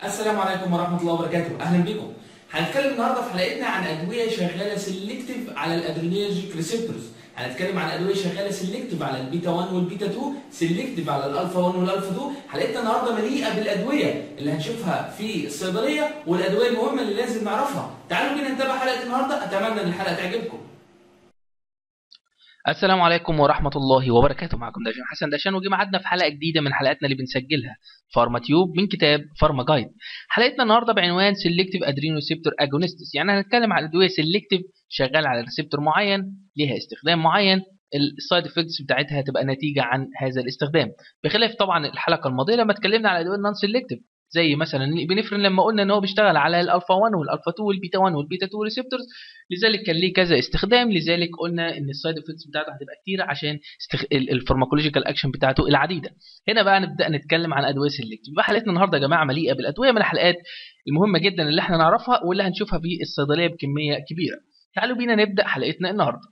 السلام عليكم ورحمة الله وبركاته، أهلا بكم. هنتكلم النهارده في حلقتنا عن أدوية شغالة سيلكتيف على الأدرينيرجيك ريسبتورز. هنتكلم عن أدوية شغالة سيلكتيف على البيتا 1 والبيتا 2، سيلكتيف على الألفا 1 والألفا 2. حلقتنا النهارده مليئة بالأدوية اللي هنشوفها في الصيدلية والأدوية المهمة اللي لازم نعرفها. تعالوا بينا نتابع حلقة النهارده، أتمنى إن الحلقة تعجبكم. السلام عليكم ورحمة الله وبركاته معكم داشان حسن داشان وجي ميعادنا في حلقة جديدة من حلقاتنا اللي بنسجلها فارما تيوب من كتاب فارما جايد حلقتنا النهاردة بعنوان سيلكتيف ادرينو ريسبتور اجونستس يعني هنتكلم عن ادوية سيلكتيف شغال على ريسبتور معين ليها استخدام معين السايد افكتس بتاعتها هتبقى نتيجة عن هذا الاستخدام بخلاف طبعا الحلقة الماضية لما اتكلمنا على الادوية النون سيلكتيف زي مثلا الابنفرين لما قلنا ان هو بيشتغل على الالفا 1 والالفا 2 والبيتا 1 والبيتا 2 ريسبتورز لذلك كان ليه كذا استخدام لذلك قلنا ان السايد افكتس بتاعته هتبقى كتيره عشان استخ... الفارماكولوجيكال اكشن بتاعته العديده هنا بقى نبدا نتكلم عن ادويه سيلكتيف يبقى حلقتنا النهارده يا جماعه مليئه بالادويه من الحلقات المهمه جدا اللي احنا نعرفها واللي هنشوفها في الصيدليه بكميه كبيره تعالوا بينا نبدا حلقتنا النهارده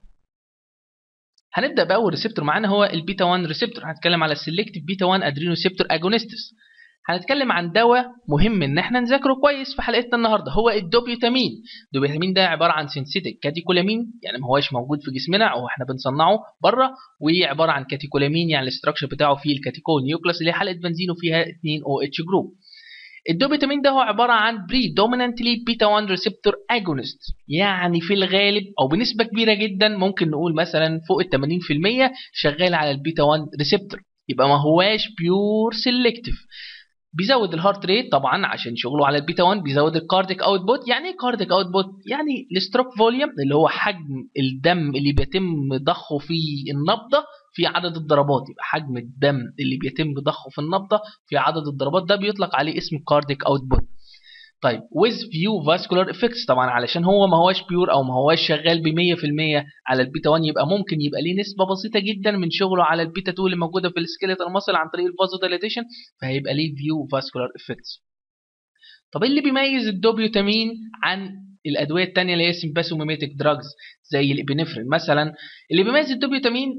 هنبدا باول ريسبتور معانا هو البيتا 1 ريسبتور هنتكلم على السيلكتيف بيتا 1 ادرينو ريسبتور اجونستس هنتكلم عن دواء مهم ان احنا نذاكره كويس في حلقتنا النهارده هو الدوبيوتامين الدوبيوتامين ده عباره عن سينثيتيك كاتيكولامين يعني ما هوش موجود في جسمنا او احنا بنصنعه بره وعباره عن كاتيكولامين يعني الاستراكشر بتاعه فيه الكاتيكول نيوكليس اللي هي حلقه بنزين وفيها 2 او اتش جروب الدوبيوتامين ده هو عباره عن بري دومينانتلي بيتا 1 ريسبتور اجونست يعني في الغالب او بنسبه كبيره جدا ممكن نقول مثلا فوق ال 80% شغال على البيتا 1 ريسبتور يبقى ما هواش بيور سيلكتيف بيزود الهارت ريت طبعا عشان شغله على البيتا 1 بيزود الكارديك اوتبوت يعني ايه كارديك اوتبوت يعني الستروك فوليوم اللي هو حجم الدم اللي بيتم ضخه في النبضه في عدد الضربات يبقى حجم الدم اللي بيتم ضخه في النبضه في عدد الضربات ده بيطلق عليه اسم كارديك اوتبوت طيب with few vascular effects طبعا علشان هو ما هواش بيور او ما هواش شغال ب 100% على البيتا 1 يبقى ممكن يبقى ليه نسبه بسيطه جدا من شغله على البيتا 2 اللي موجوده في السكيلتال ماسل عن طريق الفازوديليتيشن فهيبقى ليه few vascular effects طب ايه اللي بيميز الدوبيوتامين عن الادويه الثانيه اللي هي سمباسوميميتيك دراجز زي الابنفرين مثلا اللي بيميز الدوبيوتامين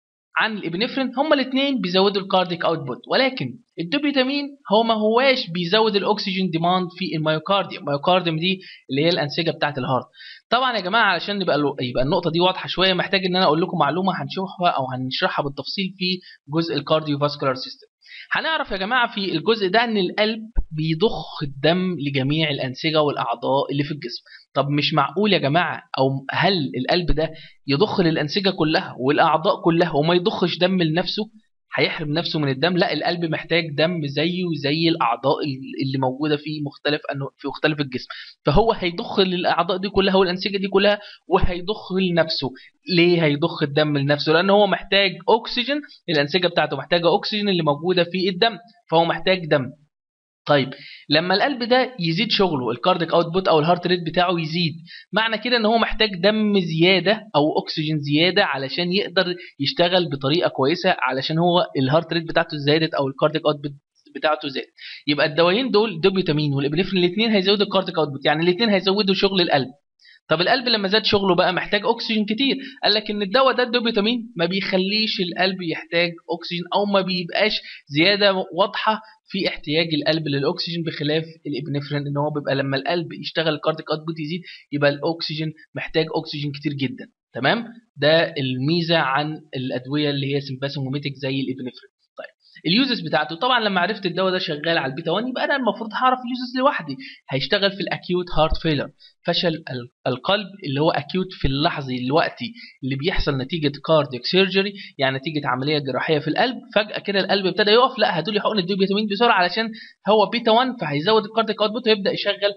عن الابنفرين هما الاثنين بيزودوا الكارديك اوتبوت ولكن الدوبيوتامين هو ما هواش بيزود الاكسجين ديماند في الميوكارديوم الميوكارديوم دي اللي هي الانسجه بتاعه الهارت طبعا يا جماعه علشان يبقى يبقى النقطه دي واضحه شويه محتاج ان انا اقول لكم معلومه هنشوفها او هنشرحها بالتفصيل في جزء الكارديو فاسكولار سيستم هنعرف يا جماعه في الجزء ده ان القلب بيضخ الدم لجميع الانسجه والاعضاء اللي في الجسم طب مش معقول يا جماعه او هل القلب ده يضخ للانسجه كلها والاعضاء كلها وما يضخش دم لنفسه هيحرم نفسه من الدم لا القلب محتاج دم زيه زي الاعضاء اللي موجوده في مختلف انه في مختلف الجسم فهو هيضخ للاعضاء دي كلها والانسجه دي كلها وهيضخ لنفسه ليه هيضخ الدم لنفسه لان هو محتاج اكسجين الانسجه بتاعته محتاجه اكسجين اللي موجوده في الدم فهو محتاج دم طيب لما القلب ده يزيد شغله الكارديك اوتبوت او الهارت ريت بتاعه يزيد معنى كده ان هو محتاج دم زياده او اكسجين زياده علشان يقدر يشتغل بطريقه كويسه علشان هو الهارت ريت بتاعته زادت او الكارديك اوتبوت بتاعته زادت يبقى الدوايين دول دوبيوتامين والابنفرين الاثنين هيزودوا الكارديك اوتبوت يعني الاثنين هيزودوا شغل القلب طب القلب لما زاد شغله بقى محتاج اكسجين كتير قال لك ان الدواء ده الدوبيوتامين ما بيخليش القلب يحتاج اكسجين او ما بيبقاش زياده واضحه في احتياج القلب للاكسجين بخلاف الابنفرين ان هو بيبقى لما القلب يشتغل الكارديك اوتبوت يزيد يبقى الاكسجين محتاج اكسجين كتير جدا تمام ده الميزه عن الادويه اللي هي سمباسوموميتيك زي الابنفرين طيب اليوزز بتاعته طبعا لما عرفت الدواء ده شغال على البيتا 1 يبقى انا المفروض هعرف اليوزز لوحدي هيشتغل في الاكيوت هارت فيلر فشل القلب اللي هو اكيوت في اللحظي الوقتي اللي بيحصل نتيجه كارديك سيرجري يعني نتيجه عمليه جراحيه في القلب فجاه كده القلب ابتدى يقف لا هاتوا لي حقن الدوبيوتامين بسرعه علشان هو بيتا 1 فهيزود الكارديك اوتبوت ويبدا يشغل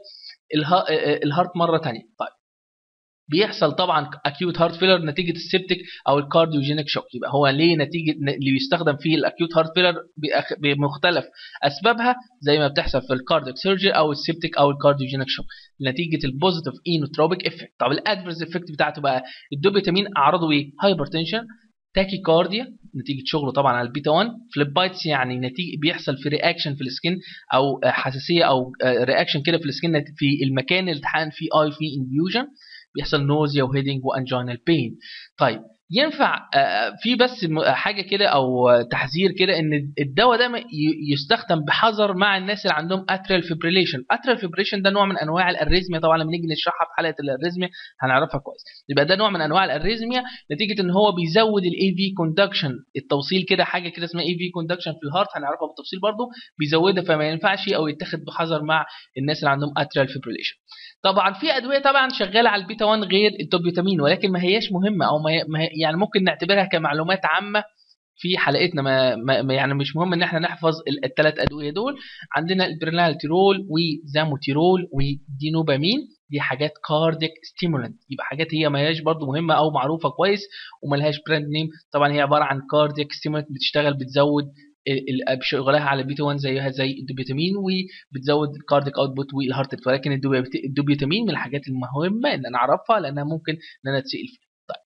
الهارت مره ثانيه طيب بيحصل طبعا اكيوت هارت فيلر نتيجه السبتك او الكارديوجينيك شوك يبقى هو ليه نتيجه اللي بيستخدم فيه الاكيوت هارت فيلر بمختلف اسبابها زي ما بتحصل في الكارديك سيرجري او السبتك او الكارديوجينيك شوك نتيجه البوزيتيف اينوتروبيك افكت طب الادفيرس افكت بتاعته بقى الدوبيتامين اعراضه ايه هايبرتنشن تاكيكارديا نتيجه شغله طبعا على البيتا 1 فليبايتس يعني نتيجه بيحصل في رياكشن في السكين او حساسيه او رياكشن كده في السكين في المكان اللي اتحقن فيه اي في انفيوجن بيحصل نوزيا وهيدنج وانجينال بين طيب ينفع في بس حاجه كده او تحذير كده ان الدواء ده يستخدم بحذر مع الناس اللي عندهم اتريال فيبريليشن اتريال فيبريليشن ده نوع من انواع الاريزميا طبعا لما نيجي نشرحها في حلقه الاريزميا هنعرفها كويس يبقى ده نوع من انواع الاريزميا نتيجه ان هو بيزود الاي في كوندكشن التوصيل كده حاجه كده اسمها اي في كوندكشن في الهارت هنعرفها بالتفصيل برضو بيزودها فما ينفعش او يتاخد بحذر مع الناس اللي عندهم اتريال فيبريليشن طبعا في ادويه طبعا شغاله على البيتا 1 غير الدوبيوتامين ولكن ما هياش مهمه او ما هي يعني ممكن نعتبرها كمعلومات عامه في حلقتنا ما, ما يعني مش مهم ان احنا نحفظ الثلاث ادويه دول عندنا البرينالتيرول وزاموتيرول ودينوبامين دي حاجات كارديك ستيمولانت يبقى حاجات هي ما هياش برضو مهمه او معروفه كويس وملهاش براند نيم طبعا هي عباره عن كارديك ستيمولانت بتشتغل بتزود شغلها على بيتا 1 زيها زي الدوبيتامين وبتزود الكارديك اوتبوت والهارت ريت ولكن الدوبيتامين من الحاجات المهمه ان انا اعرفها لانها ممكن ان انا اتسال فيها طيب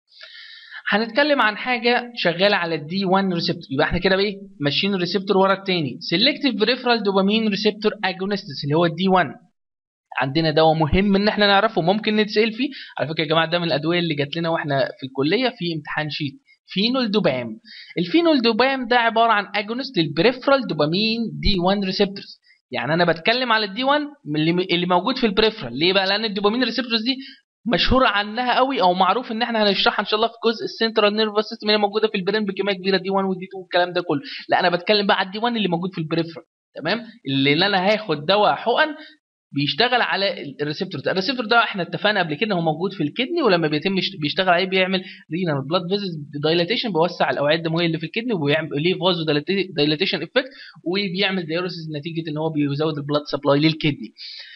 هنتكلم عن حاجه شغاله على الدي 1 ريسبتور يبقى احنا كده بايه ماشيين ريسبتور ورا الثاني سيلكتيف بريفرال دوبامين ريسبتور اجونستس اللي هو الدي 1 عندنا دواء مهم ان احنا نعرفه ممكن نتسال فيه على فكره يا جماعه ده من الادويه اللي جات لنا واحنا في الكليه في امتحان شيت فينول دوبام الفينول دوبام ده عباره عن اجونست للبريفرال دوبامين دي 1 ريسبتورز يعني انا بتكلم على الدي 1 اللي موجود في البريفرال ليه بقى لان الدوبامين ريسبتورز دي مشهوره عنها قوي او معروف ان احنا هنشرحها ان شاء الله في جزء السنترال نيرفس سيستم اللي موجوده في البرين بكميه كبيره دي 1 ودي 2 والكلام ده كله لا انا بتكلم بقى على الدي 1 اللي موجود في البريفرال تمام اللي انا هاخد دواء حقن بيشتغل على الريسبتور ده الريسبتور ده احنا اتفقنا قبل كده هو موجود في الكدني ولما بيتم بيشتغل عليه بيعمل رينال بلاد فيزز دايلاتيشن بيوسع الاوعيه الدمويه اللي في الكدني وبيعمل ليه فازو دايلاتيشن افكت وبيعمل دايوريسيس نتيجه ان هو بيزود البلاد سبلاي للكدني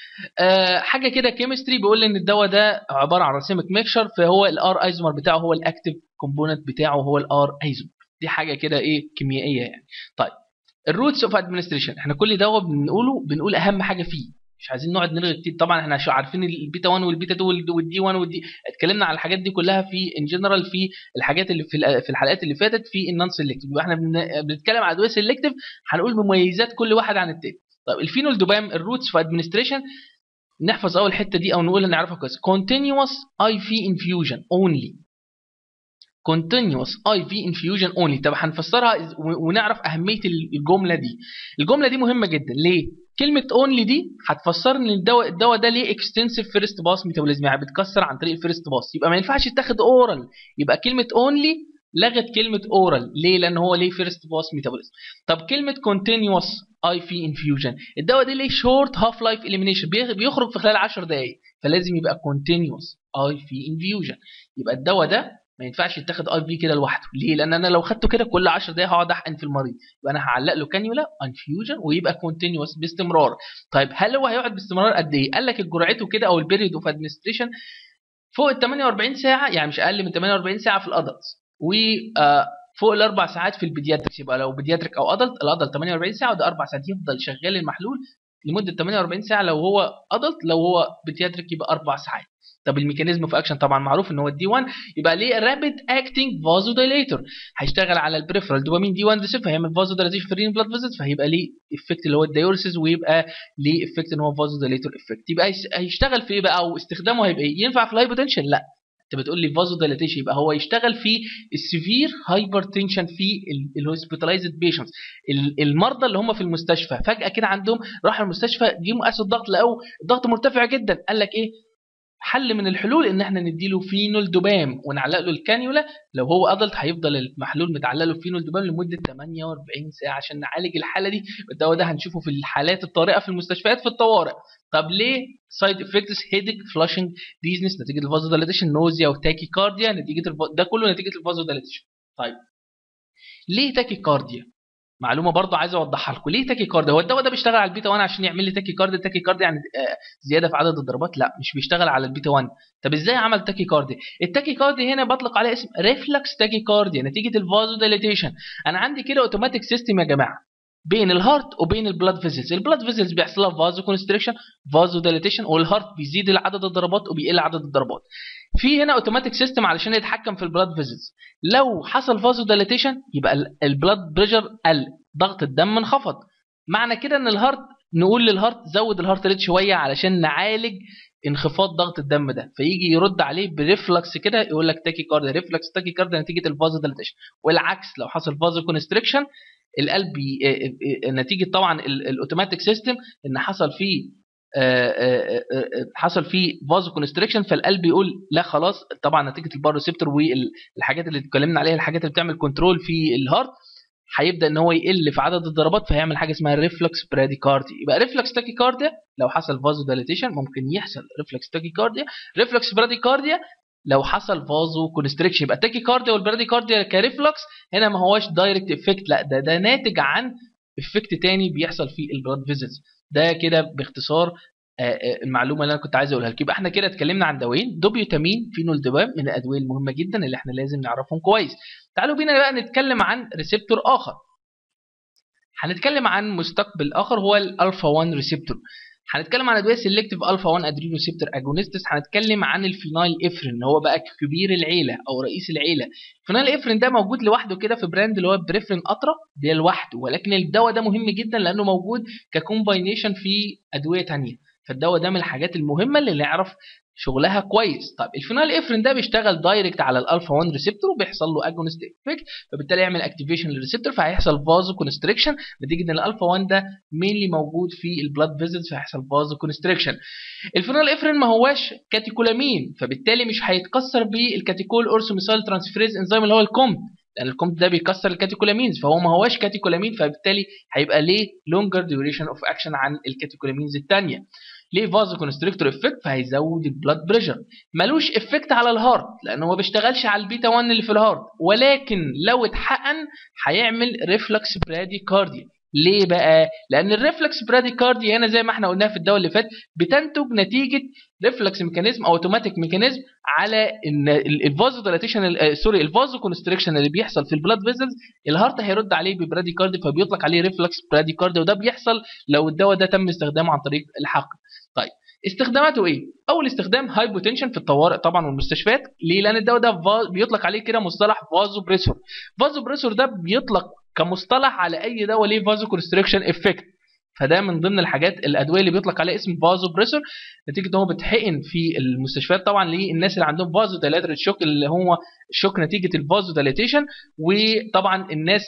أه حاجه كده كيمستري بيقول ان الدواء ده عباره عن راسيمك ميكشر فهو الار ايزومر بتاعه هو الاكتيف كومبوننت بتاعه هو الار ايزومر دي حاجه كده ايه كيميائيه يعني طيب الروتس اوف ادمنستريشن احنا كل دواء بنقوله بنقول اهم حاجه فيه مش عايزين نقعد نرغي كتير طبعا احنا عارفين البيتا 1 والبيتا 2 والدي 1 والدي اتكلمنا على الحاجات دي كلها في ان جنرال في الحاجات اللي في في الحلقات اللي فاتت في النون سيلكتيف يبقى احنا بنتكلم على ادويه سيلكتيف هنقول مميزات كل واحد عن التاني طيب الفينول دوبام الروتس في ادمنستريشن نحفظ اول حته دي او نقولها نعرفها كويس continuous IV infusion only continuous IV infusion only طب هنفسرها ونعرف اهميه الجمله دي الجمله دي مهمه جدا ليه كلمه only دي هتفسر ان الدواء الدواء ده ليه extensive first pass metabolism يعني بتكسر عن طريق الفيرست باس يبقى ما ينفعش يتاخد اورال يبقى كلمه only لغت كلمه اورال ليه لان هو ليه فيرست باس ميتابوليزم طب كلمه continuous IV infusion الدواء ده ليه short half life elimination بيخرج في خلال 10 دقائق فلازم يبقى continuous IV infusion يبقى الدواء ده ما ينفعش يتاخد اي في كده لوحده ليه لان انا لو خدته كده كل 10 دقايق هقعد احقن في المريض يبقى انا هعلق له كانيولا انفيوجن ويبقى كونتينوس باستمرار طيب هل هو هيقعد باستمرار قد ايه قال لك جرعته كده او البيريود اوف ادمنستريشن فوق ال 48 ساعه يعني مش اقل من 48 ساعه في الادلتس و فوق الاربع ساعات في البيدياتريكس يبقى لو بيدياتريك او ادلت الادلت 48 ساعه وده اربع ساعات يفضل شغال المحلول لمده 48 ساعه لو هو ادلت لو هو بيدياتريك يبقى اربع ساعات طب الميكانيزم في اكشن طبعا معروف ان هو الدي 1 يبقى ليه رابيد اكتنج فازو دايليتور هيشتغل على البريفرال دوبامين دي 1 ريسيبتور هيعمل فازو دايليتيشن في الرين بلاد فيزيت فهيبقى ليه افكت اللي هو الدايورسيس ويبقى ليه افكت ان هو فازو دايليتور افكت يبقى هيشتغل في ايه بقى او استخدامه هيبقى ايه ينفع في الهايبوتنشن لا انت بتقول لي فازو دايليتيشن يبقى هو يشتغل في السيفير هايبرتنشن في الهوسبيتالايزد بيشنتس المرضى اللي هم في المستشفى فجاه كده عندهم راحوا المستشفى جيهم قاسوا الضغط لقوا الضغط مرتفع جدا قال لك ايه حل من الحلول ان احنا نديله فينول دوبام ونعلق له الكانيولا لو هو ادلت هيفضل المحلول متعلق له فينول دوبام لمده 48 ساعه عشان نعالج الحاله دي الدواء ده هنشوفه في الحالات الطارئه في المستشفيات في الطوارئ طب ليه سايد افكتس هيدك فلاشنج ديزنس نتيجه الفازو دايليتيشن نوزيا وتاكي كارديا نتيجه الف... ده كله نتيجه الفازو دايليتيشن طيب ليه تاكي كارديا معلومه برضو عايز اوضحها لكم ليه تاكي كارد هو الدواء ده بيشتغل على البيتا 1 عشان يعمل لي تاكي كارد تاكي كارد يعني زياده في عدد الضربات لا مش بيشتغل على البيتا 1 طب ازاي عمل تاكي كارد التاكي كارد هنا بطلق عليه اسم ريفلكس تاكي كارد نتيجه الفازو دايليتيشن انا عندي كده اوتوماتيك سيستم يا جماعه بين الهارت وبين البلاد فيزلز البلاد فيزلز بيحصل لها فازو كونستريكشن فازو دايليتيشن والهارت بيزيد عدد الضربات وبيقل عدد الضربات في هنا اوتوماتيك سيستم علشان يتحكم في البلاد فيزلز لو حصل فازو دايليتيشن يبقى البلاد بريشر قل ضغط الدم انخفض معنى كده ان الهارت نقول للهارت زود الهارت ريت شويه علشان نعالج انخفاض ضغط الدم ده فيجي يرد عليه بريفلكس كده يقول لك تاكي كارد ريفلكس تاكي كارد نتيجه الفازو ديلاتيشن والعكس لو حصل فازو كونستريكشن القلب نتيجه طبعا الاوتوماتيك سيستم ان حصل فيه حصل فيه فازو كونستريكشن فالقلب يقول لا خلاص طبعا نتيجه البار ريسبتور والحاجات اللي اتكلمنا عليها الحاجات اللي بتعمل كنترول في الهارت هيبدا ان هو يقل في عدد الضربات فهيعمل حاجه اسمها ريفلكس براديكارديا يبقى ريفلكس تاكيكارديا لو حصل فازو ديليتيشن ممكن يحصل ريفلكس تاكيكارديا ريفلكس براديكارديا لو حصل فازو كونستريكشن يبقى التاكيكارديا والبراديكارديا كريفلكس هنا ما هواش دايركت افكت لا ده ده ناتج عن افكت تاني بيحصل في البلاد فيزلز ده كده باختصار المعلومه اللي انا كنت عايز اقولها لكم يبقى احنا كده اتكلمنا عن دوايين دوبيوتامين فينولدبام من الادويه المهمه جدا اللي احنا لازم نعرفهم كويس تعالوا بينا بقى نتكلم عن ريسبتور اخر هنتكلم عن مستقبل اخر هو الالفا 1 ريسبتور هنتكلم عن ادويه سيلكتيف الفا 1 ادرينو ريسبتور اجونستس هنتكلم عن الفينايل افرين هو بقى كبير العيله او رئيس العيله الفينايل افرين ده موجود لوحده كده في براند اللي هو بريفرين قطره ده لوحده ولكن الدواء ده مهم جدا لانه موجود ككومباينيشن في ادويه ثانيه فالدواء ده من الحاجات المهمه اللي نعرف شغلها كويس طيب الفينال افرين ده بيشتغل دايركت على الالفا 1 ريسبتور وبيحصل له اجونست افكت فبالتالي يعمل اكتيفيشن للريسبتور فهيحصل فازو كونستريكشن نتيجه ان الالفا 1 ده مينلي موجود في البلاد فيزلز فهيحصل فازو كونستريكشن الفينال افرين ما هواش كاتيكولامين فبالتالي مش هيتكسر بالكاتيكول اورسوميسايل ترانسفيريز انزيم اللي هو الكومت لان الكومت ده بيكسر الكاتيكولامينز فهو ما هواش كاتيكولامين فبالتالي هيبقى ليه لونجر ديوريشن اوف اكشن عن الكاتيكولامينز الثانيه ليه فازو كونستريكتور افكت فهيزود البلاد بريشر ملوش افكت على الهارت لانه ما بيشتغلش على البيتا 1 اللي في الهارت ولكن لو اتحقن هيعمل ريفلكس براديكارديا ليه بقى؟ لأن الريفلكس براديكارديا هنا زي ما احنا قلناها في الدواء اللي فات بتنتج نتيجة ريفلكس ميكانيزم أو اوتوماتيك ميكانيزم على إن الفازو ديلاتيشن سوري الفازو كونستريكشن اللي بيحصل في البلاد فيزلز الهارت هيرد عليه ببراديكارديا فبيطلق عليه ريفلكس براديكارديا وده بيحصل لو الدواء ده تم استخدامه عن طريق الحقن. طيب استخداماته ايه؟ اول استخدام هايبوتنشن في الطوارئ طبعا والمستشفيات ليه؟ لان الدواء ده بيطلق عليه كده مصطلح فازو بريسور فازو بريسور ده بيطلق كمصطلح على اي دواء ليه فازو كونستريكشن افكت فده من ضمن الحاجات الادويه اللي بيطلق عليها اسم فازو بريسور نتيجه ان هو بيتحقن في المستشفيات طبعا للناس اللي عندهم فازو ديلاتريت شوك اللي هو شوك نتيجه الفازو ديلاتيشن وطبعا الناس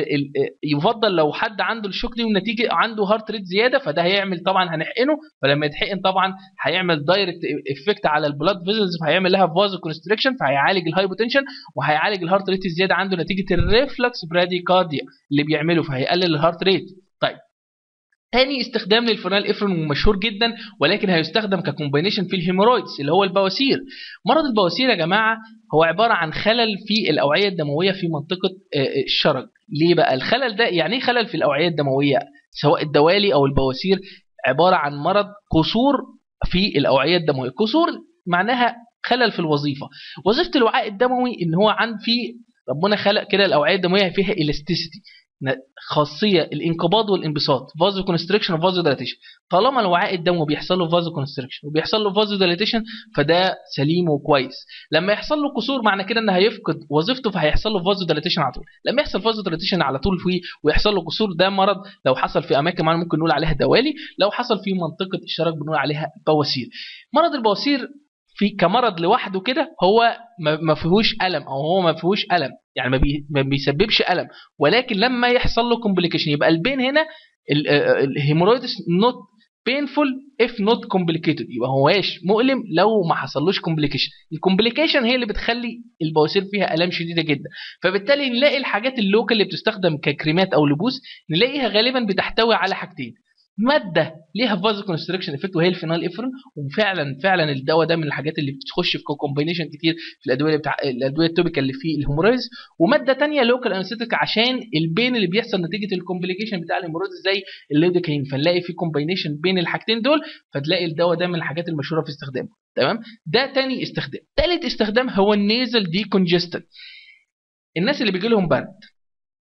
يفضل لو حد عنده الشوك دي ونتيجه عنده هارت ريت زياده فده هيعمل طبعا هنحقنه فلما يتحقن طبعا هيعمل دايركت افكت على البلاد فيزلز فهيعمل لها فازو كونستريكشن فهيعالج الهايبوتنشن وهيعالج الهارت ريت الزياده عنده نتيجه الريفلكس براديكارديا اللي بيعمله فهيقلل الهارت ريت طيب تاني استخدام للفينال افرين مشهور جدا ولكن هيستخدم ككومبينيشن في الهيمورويدز اللي هو البواسير مرض البواسير يا جماعه هو عباره عن خلل في الاوعيه الدمويه في منطقه الشرج ليه بقى الخلل ده يعني ايه خلل في الاوعيه الدمويه سواء الدوالي او البواسير عباره عن مرض قصور في الاوعيه الدمويه قصور معناها خلل في الوظيفه وظيفه الوعاء الدموي ان هو عند في ربنا خلق كده الاوعيه الدمويه فيها الاستيسيتي خاصيه الانقباض والانبساط فازو كونستريكشن وفازو ديلاتيشن طالما الوعاء الدموي بيحصل له فازو كونستريكشن وبيحصل له فازو ديلاتيشن فده سليم وكويس لما يحصل له كسور معنى كده ان هيفقد وظيفته فهيحصل له فازو ديلاتيشن على طول لما يحصل فازو ديلاتيشن على طول فيه ويحصل له كسور ده مرض لو حصل في اماكن معينه ممكن نقول عليها دوالي لو حصل في منطقه الشرج بنقول عليها بواسير مرض البواسير في كمرض لوحده كده هو ما فيهوش الم او هو ما فيهوش الم يعني ما, بي ما بيسببش الم ولكن لما يحصل له كومبليكيشن يبقى البين هنا الهيمورويدس نوت painful if not complicated يبقى هواش مؤلم لو ما حصلوش كومبليكيشن الكومبليكيشن هي اللي بتخلي البواسير فيها الام شديده جدا فبالتالي نلاقي الحاجات اللوكال اللي بتستخدم ككريمات او لبوس نلاقيها غالبا بتحتوي على حاجتين ماده ليها فازو كونستريكشن افكت وهي الفينال افرين وفعلا فعلا الدواء ده من الحاجات اللي بتخش في كومبينيشن كتير في الادويه اللي بتاع الادويه التوبيكال اللي في الهيمورايز وماده ثانيه لوكال انستيك عشان البين اللي بيحصل نتيجه الكومبليكيشن بتاع الهيمورايز زي الليدوكاين فنلاقي في كومبينيشن بين الحاجتين دول فتلاقي الدواء ده من الحاجات المشهوره في استخدامه تمام ده تاني استخدام ثالث استخدام هو النيزل دي كونجستنت الناس اللي بيجي لهم برد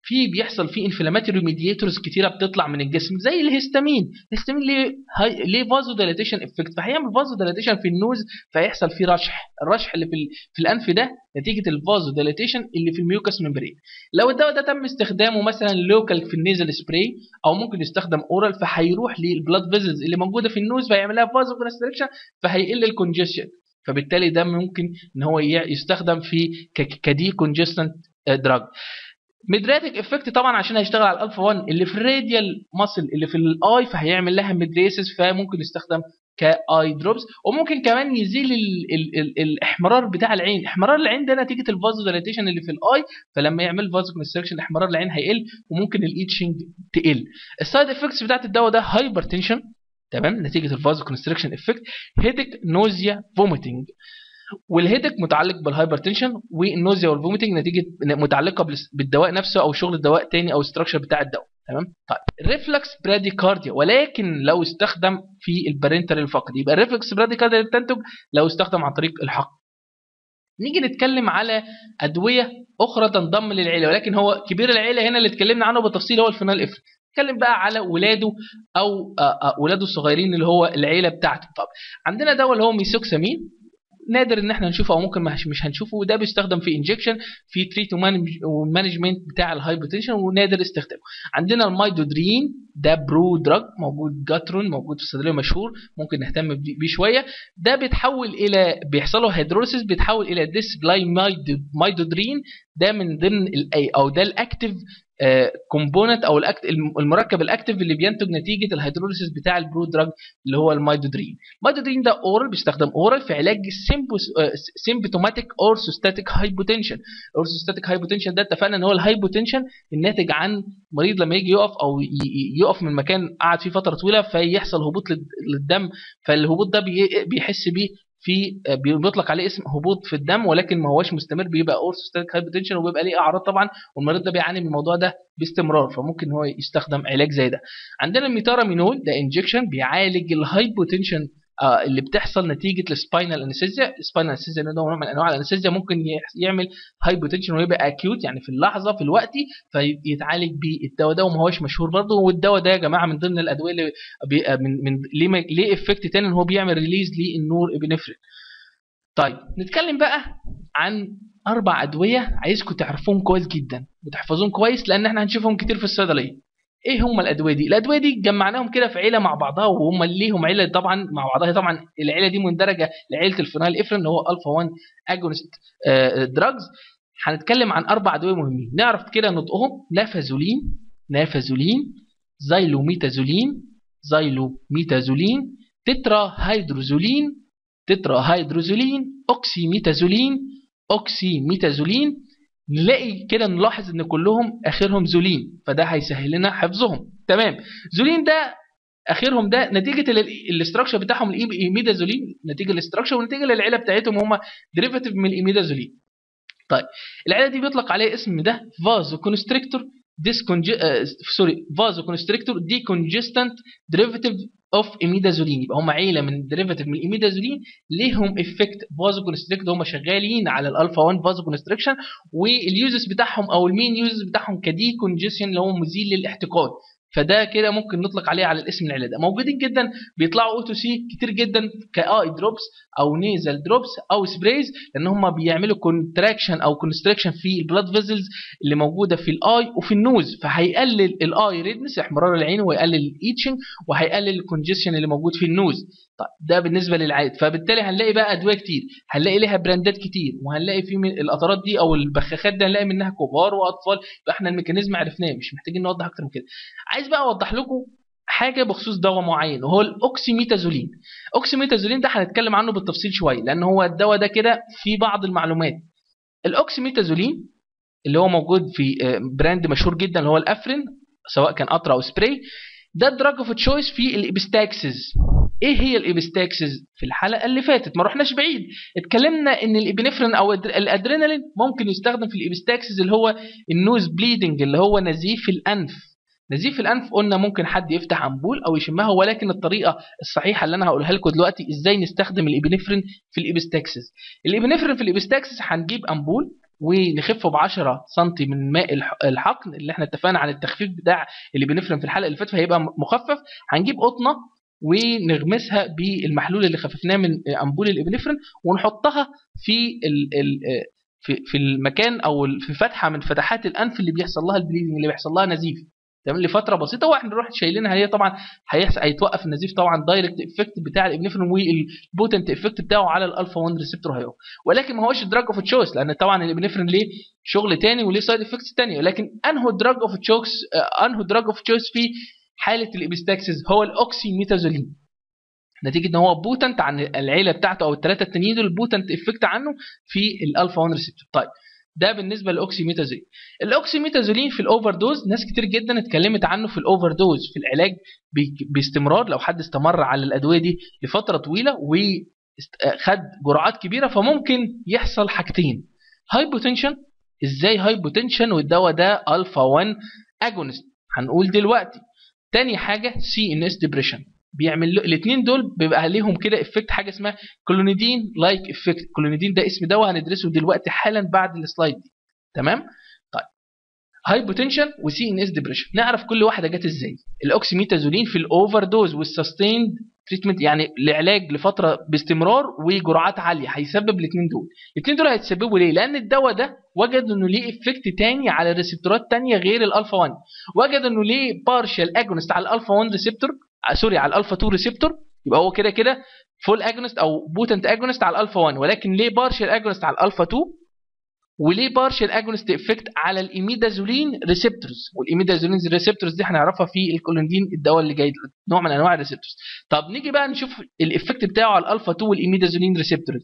في بيحصل فيه انفلاماتوري ميدياتورز كتيره بتطلع من الجسم زي الهستامين الهستامين ليه هاي ليه فازو دايليتيشن افكت فهيعمل فازو دايليتيشن في النوز فيحصل فيه رشح الرشح اللي في ال... في الانف ده نتيجه الفازو دايليتيشن اللي في الميوكس ممبرين لو الدواء ده تم استخدامه مثلا لوكال في النيزل سبراي او ممكن يستخدم اورال فهيروح للبلاد فيزلز اللي موجوده في النوز فيعمل لها فازو كونستريكشن فهيقل الكونجيشن فبالتالي ده ممكن ان هو يستخدم في كدي كونجستنت دراج ميدراتيك افكت طبعا عشان هيشتغل على الالفا 1 اللي في الراديال ماسل اللي في الاي فهيعمل لها ميدريسس فممكن يستخدم كاي دروبس وممكن كمان يزيل ال ال ال الاحمرار بتاع العين احمرار العين ده نتيجه الفازو ديلاتيشن اللي في الاي فلما يعمل فازو كونستركشن احمرار العين هيقل وممكن الايتشنج تقل السايد افكتس بتاعت الدواء ده هايبر تنشن تمام نتيجه الفازو كونستركشن افكت هيدك نوزيا فوميتنج والهيدك متعلق بالهايبرتنشن والنوزيا والفوميتنج نتيجه متعلقه بالدواء نفسه او شغل الدواء تاني او الستراكشر بتاع الدواء تمام طيب الريفلكس براديكارديا ولكن لو استخدم في البارنترال فقط يبقى الريفلكس براديكارديا تنتج لو استخدم عن طريق الحق نيجي نتكلم على ادويه اخرى تنضم للعيله ولكن هو كبير العيله هنا اللي اتكلمنا عنه بالتفصيل هو الفينال افرين نتكلم بقى على ولاده او ولاده الصغيرين اللي هو العيله بتاعته طب عندنا دواء اللي هو ميثوكسامين نادر ان احنا نشوفه او ممكن مش هنشوفه وده بيستخدم في انجكشن في تريت ومانجمنت بتاع الهايبرتنشن ونادر استخدامه عندنا المايدودرين ده برو دراج موجود جاترون موجود في الصيدليه مشهور ممكن نهتم بيه شويه ده بيتحول الى بيحصل له هيدروليسيس بيتحول الى ديسبلاي مايدودرين ده من ضمن الاي او ده الاكتيف كومبوننت او الأكت المركب الاكتيف اللي بينتج نتيجه الهيدروليسيس بتاع البرو دراج اللي هو المايدودرين المايدودرين ده اورال بيستخدم اورال في علاج سيمبتوماتيك اورثوستاتيك هايبوتنشن اورثوستاتيك هايبوتنشن ده اتفقنا ان هو الهايبوتنشن الناتج عن مريض لما يجي يقف او يقف من مكان قعد فيه فتره طويله فيحصل هبوط للدم فالهبوط ده بيحس بيه في بيطلق عليه اسم هبوط في الدم ولكن ما هوش مستمر بيبقى اورثوستاتيك هايبوتنشن وبيبقى ليه اعراض طبعا والمريض ده بيعاني من الموضوع ده باستمرار فممكن هو يستخدم علاج زي ده عندنا الميتارامينول ده انجكشن بيعالج الهايبوتنشن آه اللي بتحصل نتيجه السباينال انستيزيا السباينال انستيزيا ده نوع من انواع الانستيزيا ممكن يعمل هايبوتنشن ويبقى اكيوت يعني في اللحظه في الوقت فيتعالج بالدواء ده وما هوش مشهور برضه والدواء ده يا جماعه من ضمن الادويه اللي من من ليه ما... ليه افكت تاني ان هو بيعمل ريليز للنور ابنفرين طيب نتكلم بقى عن اربع ادويه عايزكم تعرفوهم كويس جدا وتحفظوهم كويس لان احنا هنشوفهم كتير في الصيدليه ايه هم الادويه دي الادويه دي جمعناهم كده في عيله مع بعضها وهم ليهم عيله طبعا مع بعضها طبعا العيله دي مندرجه لعيله الفينال افرين اللي هو الفا 1 اجونست دراجز هنتكلم عن اربع ادويه مهمين نعرف كده نطقهم نافازولين نافازولين زايلوميتازولين زايلوميتازولين تترا هيدروزولين تترا هيدروزولين اوكسيميتازولين اوكسيميتازولين نلاقي كده نلاحظ ان كلهم اخرهم زولين فده هيسهل لنا حفظهم تمام زولين ده اخرهم ده نتيجه الاستراكشر بتاعهم الايميدازولين نتيجه الاستراكشر ونتيجه للعيله بتاعتهم هم ديريفاتيف من الايميدازولين طيب العيله دي بيطلق عليها اسم ده فازو كونستريكتور ديسكونج سوري فازو كونستريكتور دي كونجستنت ديريفاتيف اوف ايميدازولين يبقى هم عيله من ديريفاتيف من الايميدازولين ليهم افكت فازو كونستريكتور هم شغالين على الالفا 1 فازو كونستريكشن واليوزز بتاعهم او المين يوزز بتاعهم كدي كونجيشن اللي هو مزيل للاحتقان فده كده ممكن نطلق عليه على الاسم العيله ده موجودين جدا بيطلعوا او تو سي كتير جدا كاي دروبس او نيزل دروبس او سبرايز لان هم بيعملوا كونتراكشن او كونستريكشن في البلاد فيزلز اللي موجوده في الاي وفي النوز فهيقلل الاي ريدنس احمرار العين ويقلل الايتشنج وهيقلل الكونجيشن اللي موجود في النوز طيب ده بالنسبه للعائد فبالتالي هنلاقي بقى ادويه كتير هنلاقي ليها براندات كتير وهنلاقي في من القطرات دي او البخاخات دي هنلاقي منها كبار واطفال فاحنا الميكانيزم عرفناه مش محتاجين نوضح اكتر من كده عايز بقى اوضح لكم حاجه بخصوص دواء معين وهو الاوكسيميتازولين اوكسيميتازولين ده هنتكلم عنه بالتفصيل شويه لان هو الدواء ده كده في بعض المعلومات الاوكسيميتازولين اللي هو موجود في براند مشهور جدا اللي هو الافرين سواء كان قطره او سبراي ده الدراج اوف تشويس في الابستاكسز ايه هي الابستاكسز في الحلقه اللي فاتت ما رحناش بعيد اتكلمنا ان الابنفرين او الادرينالين ممكن يستخدم في الابستاكسز اللي هو النوز بليدنج اللي هو نزيف الانف نزيف الانف قلنا ممكن حد يفتح امبول او يشمها ولكن الطريقه الصحيحه اللي انا هقولها لكم دلوقتي ازاي نستخدم الابنفرين في الابستاكسز الابنفرين في الابستاكسز هنجيب امبول ونخفه ب 10 سم من ماء الح- الحقن اللي احنا اتفقنا على التخفيف بتاع اللي بنفرم في الحلقه اللي فاتت فهيبقى مخفف هنجيب قطنه ونغمسها بالمحلول اللي خففناه من امبول الابنفرين ونحطها في ال ال في في المكان او ال- في فتحه من فتحات الانف اللي بيحصل لها البليدنج اللي بيحصل لها نزيف تمام لفتره بسيطه واحنا نروح شايلينها هي طبعا هيحصل هيتوقف النزيف طبعا دايركت افكت بتاع الابنفرين والبوتنت افكت بتاعه على الالفا 1 ريسبتور هيقف ولكن ما هوش دراج اوف تشويس لان طبعا الابنفرين ليه شغل تاني وليه سايد افكتس تانية ولكن انهو دراج اوف تشويس انهو دراج اوف تشويس في حاله الابستاكسس هو الاوكسي ميتازولين نتيجه ان هو بوتنت عن العيله بتاعته او الثلاثه التانيين دول بوتنت افكت عنه في الالفا 1 ريسبتور طيب ده بالنسبه للاوكسيميتازولين الاوكسيميتازولين في الاوفر دوز ناس كتير جدا اتكلمت عنه في الاوفر دوز في العلاج ب- باستمرار لو حد استمر على الادويه دي لفتره طويله وخد جرعات كبيره فممكن يحصل حاجتين هايبوتنشن ازاي هايبوتنشن والدواء ده الفا 1 اجونست هنقول دلوقتي تاني حاجه سي ان اس ديبريشن بيعمل له الاثنين دول بيبقى ليهم كده افكت حاجه اسمها كلونيدين لايك افكت كلونيدين ده اسم دواء هندرسه دلوقتي حالا بعد السلايد دي تمام طيب هايبوتنشن وسي ان اس ديبريشن نعرف كل واحده جت ازاي الاوكسيميتازولين في الاوفر دوز والسستيند تريتمنت يعني العلاج لفتره باستمرار وجرعات عاليه هيسبب الاثنين دول الاثنين دول هيتسببوا ليه لان الدواء ده وجد انه ليه افكت تاني على ريسبتورات تانية غير الالفا 1 وجد انه ليه بارشال اجونست على الالفا 1 ريسبتور سوري على الالفا 2 ريسبتور يبقى هو كده كده فول اجونست او بوتنت اجونست على الالفا 1 ولكن ليه بارشال اجونست على الالفا 2 وليه بارشال اجونست افكت على الايميدازولين ريسبتورز والايميدازولين ريسبتورز دي هنعرفها في الكولوندين الدواء اللي جاي نوع من انواع الريسبتورز طب نيجي بقى نشوف الافكت بتاعه على الالفا 2 والايميدازولين ريسبتورز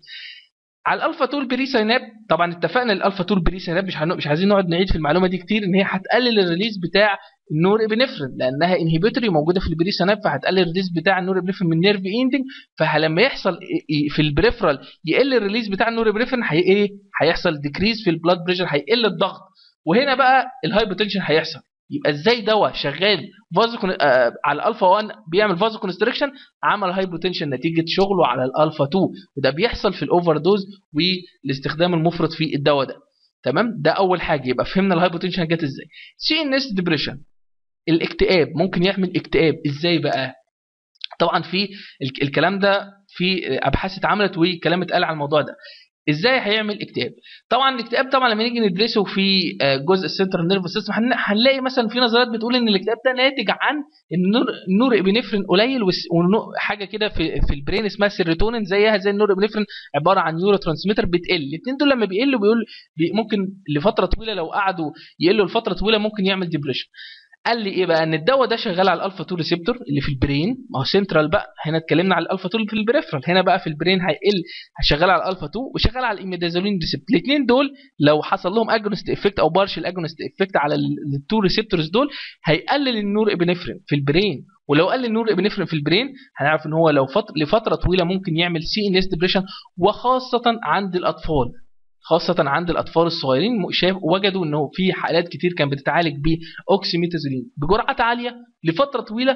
على الالفا 2 البري سايناب طبعا اتفقنا الالفا 2 البري سايناب مش هنو... مش عايزين نقعد نعيد في المعلومه دي كتير ان هي هتقلل الريليز بتاع النور ابنفرين لانها انهبيتوري موجوده في البري سايناب فهتقلل الريليز بتاع النور ابنفرين من نيرف ايندنج فلما يحصل في البريفرال يقل الريليز بتاع النور ابنفرين هي ايه هيحصل ديكريز في البلاد بريشر هيقل الضغط وهنا بقى الهايبوتنشن هيحصل يبقى ازاي دواء شغال فازو كون... آه على الالفا 1 بيعمل فازو كونستريكشن عمل هايبوتنشن نتيجه شغله على الالفا 2 وده بيحصل في الاوفر دوز والاستخدام المفرط في الدواء ده تمام ده اول حاجه يبقى فهمنا الهايبوتنشن جت ازاي سي ان اس ديبريشن الاكتئاب ممكن يعمل اكتئاب ازاي بقى طبعا في الكلام ده في ابحاث اتعملت وكلام اتقال على الموضوع ده ازاي هيعمل اكتئاب طبعا الاكتئاب طبعا لما نيجي ندرسه في جزء السنترال نيرفس سيستم هنلاقي مثلا في نظريات بتقول ان الاكتئاب ده ناتج عن النور النور ابنفرين قليل وحاجه كده في في البرين اسمها سيروتونين زيها زي النور ابنفرين عباره عن نيورو ترانسميتر بتقل الاثنين دول لما بيقلوا بيقول بي ممكن لفتره طويله لو قعدوا يقلوا لفتره طويله ممكن يعمل ديبريشن قال لي ايه بقى ان الدواء ده شغال على الالفا 2 ريسبتور اللي في البرين ما هو سنترال بقى هنا اتكلمنا على الالفا 2 في البريفرال هنا بقى في البرين هيقل شغال على الالفا 2 وشغال على الايميدازولين ريسبتور الاثنين دول لو حصل لهم اجونست افكت او بارشل اجونست افكت على التو ريسبتورز دول هيقلل النور ابنفرين في البرين ولو قلل النور ابنفرين في البرين هنعرف ان هو لو فتره لفتره طويله ممكن يعمل سي ان اس ديبريشن وخاصه عند الاطفال خاصة عند الأطفال الصغيرين شاف وجدوا إنه في حالات كتير كانت بتتعالج بأوكسيميتازولين بجرعات عالية لفترة طويلة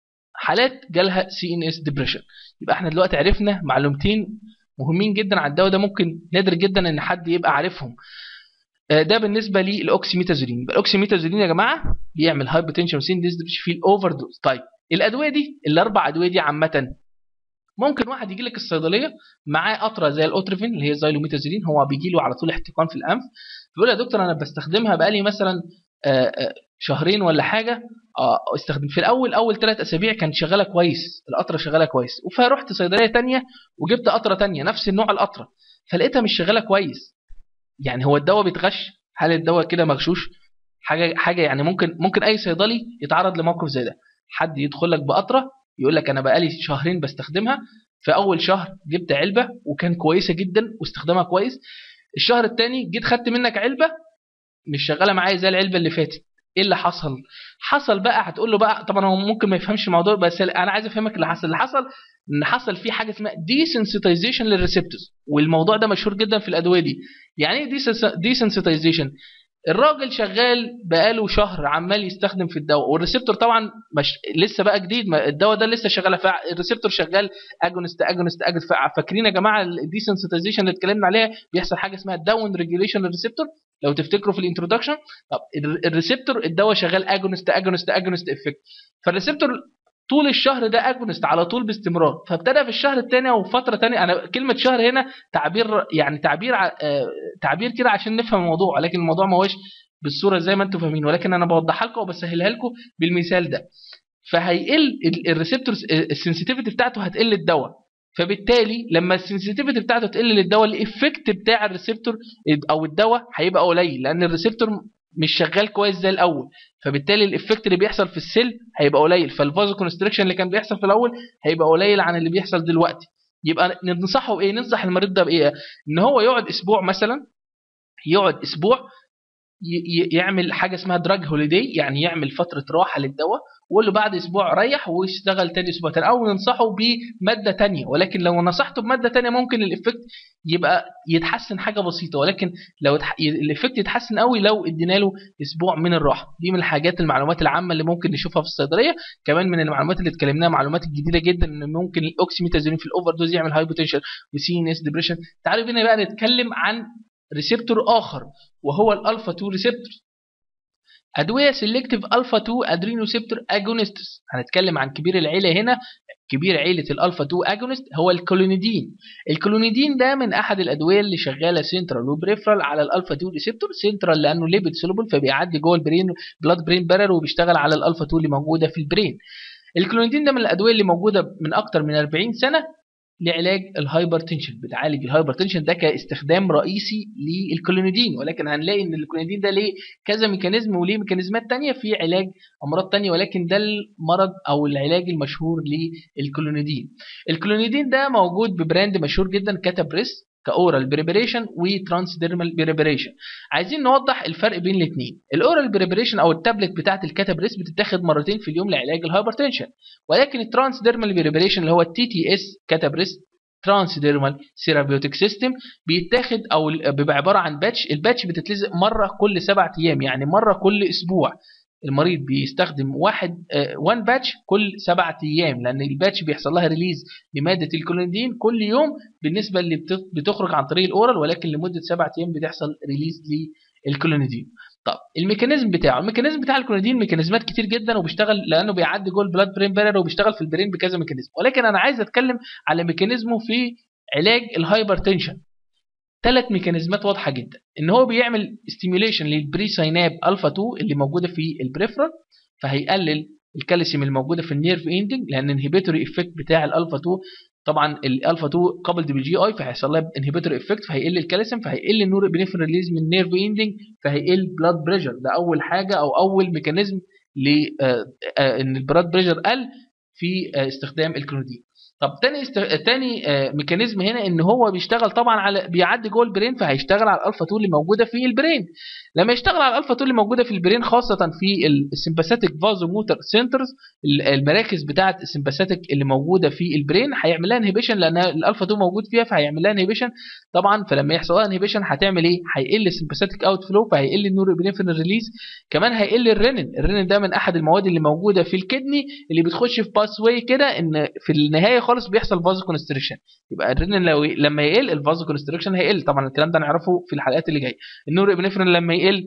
حالات جالها سي ان اس ديبريشن يبقى احنا دلوقتي عرفنا معلومتين مهمين جدا على الدواء ده ممكن نادر جدا ان حد يبقى عارفهم ده بالنسبه للاوكسيميتازولين يبقى الاوكسيميتازولين يا جماعه بيعمل هايبوتنشن سين ديس في الاوفر دوز طيب الادويه دي الاربع ادويه دي عامه ممكن واحد يجي لك الصيدليه معاه قطره زي الاوتريفين اللي هي زايلوميتازولين هو بيجي له على طول احتقان في الانف بيقول يا دكتور انا بستخدمها بقالي مثلا شهرين ولا حاجه استخدم في الاول اول ثلاث اسابيع كانت شغاله كويس القطره شغاله كويس فرحت صيدليه تانية وجبت قطره تانية نفس النوع القطره فلقيتها مش شغاله كويس يعني هو الدواء بيتغش هل الدواء كده مغشوش حاجه حاجه يعني ممكن ممكن اي صيدلي يتعرض لموقف زي ده حد يدخل لك بقطره يقول لك انا بقالي شهرين بستخدمها في اول شهر جبت علبه وكان كويسه جدا واستخدامها كويس الشهر الثاني جيت خدت منك علبه مش شغاله معايا زي العلبه اللي فاتت ايه اللي حصل حصل بقى هتقول له بقى طبعا هو ممكن ما يفهمش الموضوع بس انا عايز افهمك اللي حصل اللي حصل ان حصل فيه حاجه اسمها ديسنسيتايزيشن للريسبتورز والموضوع ده مشهور جدا في الادويه دي يعني ايه ديسنسيتايزيشن الراجل شغال بقاله شهر عمال يستخدم في الدواء والريسبتور طبعا مش لسه بقى جديد ما الدواء ده لسه شغال فالريسبتور شغال اجونست اجونست اجونست فاكرين يا جماعه الديسنسيتايزيشن اللي اتكلمنا عليها بيحصل حاجه اسمها داون ريجوليشن للريسبتور لو تفتكروا في الانترودكشن طب الريسبتور الدواء شغال اجونست اجونست اجونست افكت فالريسبتور طول الشهر ده اجونست على طول باستمرار فابتدى في الشهر الثاني او فتره ثانيه انا كلمه شهر هنا تعبير يعني تعبير آه تعبير كده عشان نفهم الموضوع لكن الموضوع ما هوش بالصوره زي ما انتم فاهمين ولكن انا بوضحها لكم وبسهلها لكم بالمثال ده فهيقل الريسبتور السنسيتيفيتي بتاعته هتقل الدواء فبالتالي لما السنسيتيفيتي بتاعته تقل للدواء الايفكت بتاع الريسبتور او الدواء هيبقى قليل لان الريسبتور مش شغال كويس زي الاول فبالتالي الافكت اللي بيحصل في السيل هيبقى قليل فالفازو كونستريكشن اللي كان بيحصل في الاول هيبقى قليل عن اللي بيحصل دلوقتي يبقى ننصحه بايه ننصح المريض ده بايه ان هو يقعد اسبوع مثلا يقعد اسبوع يعمل حاجه اسمها دراج هوليداي يعني يعمل فتره راحه للدواء وقول له بعد اسبوع ريح ويشتغل تاني اسبوع تاني او ننصحه بماده تانية ولكن لو نصحته بماده تانية ممكن الافكت يبقى يتحسن حاجه بسيطه ولكن لو الافكت يتحسن قوي لو ادينا له اسبوع من الراحه دي من الحاجات المعلومات العامه اللي ممكن نشوفها في الصيدليه كمان من المعلومات اللي اتكلمناها معلومات جديده جدا ان ممكن الاوكسيميتازولين في الاوفر دوز يعمل هايبوتنشن وسي ان اس ديبريشن تعالوا بينا بقى نتكلم عن ريسبتور اخر وهو الالفا 2 ريسبتور ادويه سيلكتيف الفا 2 ادرينوسيبتور اجونستس هنتكلم عن كبير العيله هنا كبير عيله الالفا 2 اجونست هو الكلونيدين الكلونيدين ده من احد الادويه اللي شغاله سنترال وبريفرال على الالفا 2 ريسبتور سنترال لانه ليبيد سولوبل فبيعدي جوه البرين بلاد برين بارر وبيشتغل على الالفا 2 اللي موجوده في البرين الكلونيدين ده من الادويه اللي موجوده من اكتر من 40 سنه لعلاج الهايبرتنشن بتعالج الهايبرتنشن ده كاستخدام رئيسي للكلونيدين ولكن هنلاقي ان الكلونيدين ده ليه كذا ميكانيزم وليه ميكانيزمات تانية في علاج امراض تانية ولكن ده المرض او العلاج المشهور للكلونيدين الكلونيدين ده موجود ببراند مشهور جدا كاتابريس كاورال بريبريشن وترانسديرمال بريبريشن عايزين نوضح الفرق بين الاثنين الاورال بريبريشن او التابلت بتاعه الكاتابريس بتتاخد مرتين في اليوم لعلاج الهايبرتنشن ولكن الترانسديرمال بريبريشن اللي هو التي تي اس كاتابريس ترانسديرمال سيرابيوتيك سيستم بيتاخد او بيبقى عباره عن باتش الباتش بتتلزق مره كل سبعة ايام يعني مره كل اسبوع المريض بيستخدم واحد وان باتش كل سبعة ايام لان الباتش بيحصل لها ريليز لماده الكلوندين كل يوم بالنسبه اللي بتخرج عن طريق الاورال ولكن لمده سبعة ايام بتحصل ريليز للكلوندين طب الميكانيزم بتاعه الميكانيزم بتاع الكلوندين ميكانيزمات كتير جدا وبيشتغل لانه بيعدي جوه البلاد برين بارير وبيشتغل في البرين بكذا ميكانيزم ولكن انا عايز اتكلم على ميكانيزمه في علاج الهايبرتنشن ثلاث ميكانيزمات واضحه جدا ان هو بيعمل ستيميوليشن للبري سايناب الفا 2 اللي موجوده في البريفرال فهيقلل الكالسيوم الموجوده في النيرف اندنج لان انهبيتوري افكت بتاع الالفا 2 طبعا الالفا 2 قبل بالجي اي فهيحصل لها انهبيتوري افكت فهيقل الكالسيوم فهيقل النور ابنفرين ريليز من النيرف اندنج فهيقل بلاد بريشر ده اول حاجه او اول ميكانيزم ل ان البلاد بريشر قل في استخدام الكلونيدين طب تاني است... تاني آه ميكانيزم هنا ان هو بيشتغل طبعا على بيعدي جوه البرين فهيشتغل على الالفا 2 اللي موجوده في البرين لما يشتغل على الالفا 2 اللي موجوده في البرين خاصه في السمباثيك فازو موتور سنترز المراكز بتاعه السمباثيك اللي موجوده في البرين هيعمل لها انهبيشن لان الالفا 2 موجود فيها فهيعمل لها انهبيشن طبعا فلما يحصل لها انهبيشن هتعمل ايه هيقل السمباثيك اوت فلو فهيقل النور ابنفرين ريليز كمان هيقل الرينين الرينين ده من احد المواد اللي موجوده في الكدني اللي بتخش في باس واي كده ان في النهايه خالص بيحصل فازو كونستريكشن يبقى الرينين لو لما يقل الفازو كونستريكشن هيقل طبعا الكلام ده نعرفه في الحلقات اللي جايه النور ابنفرين لما يقل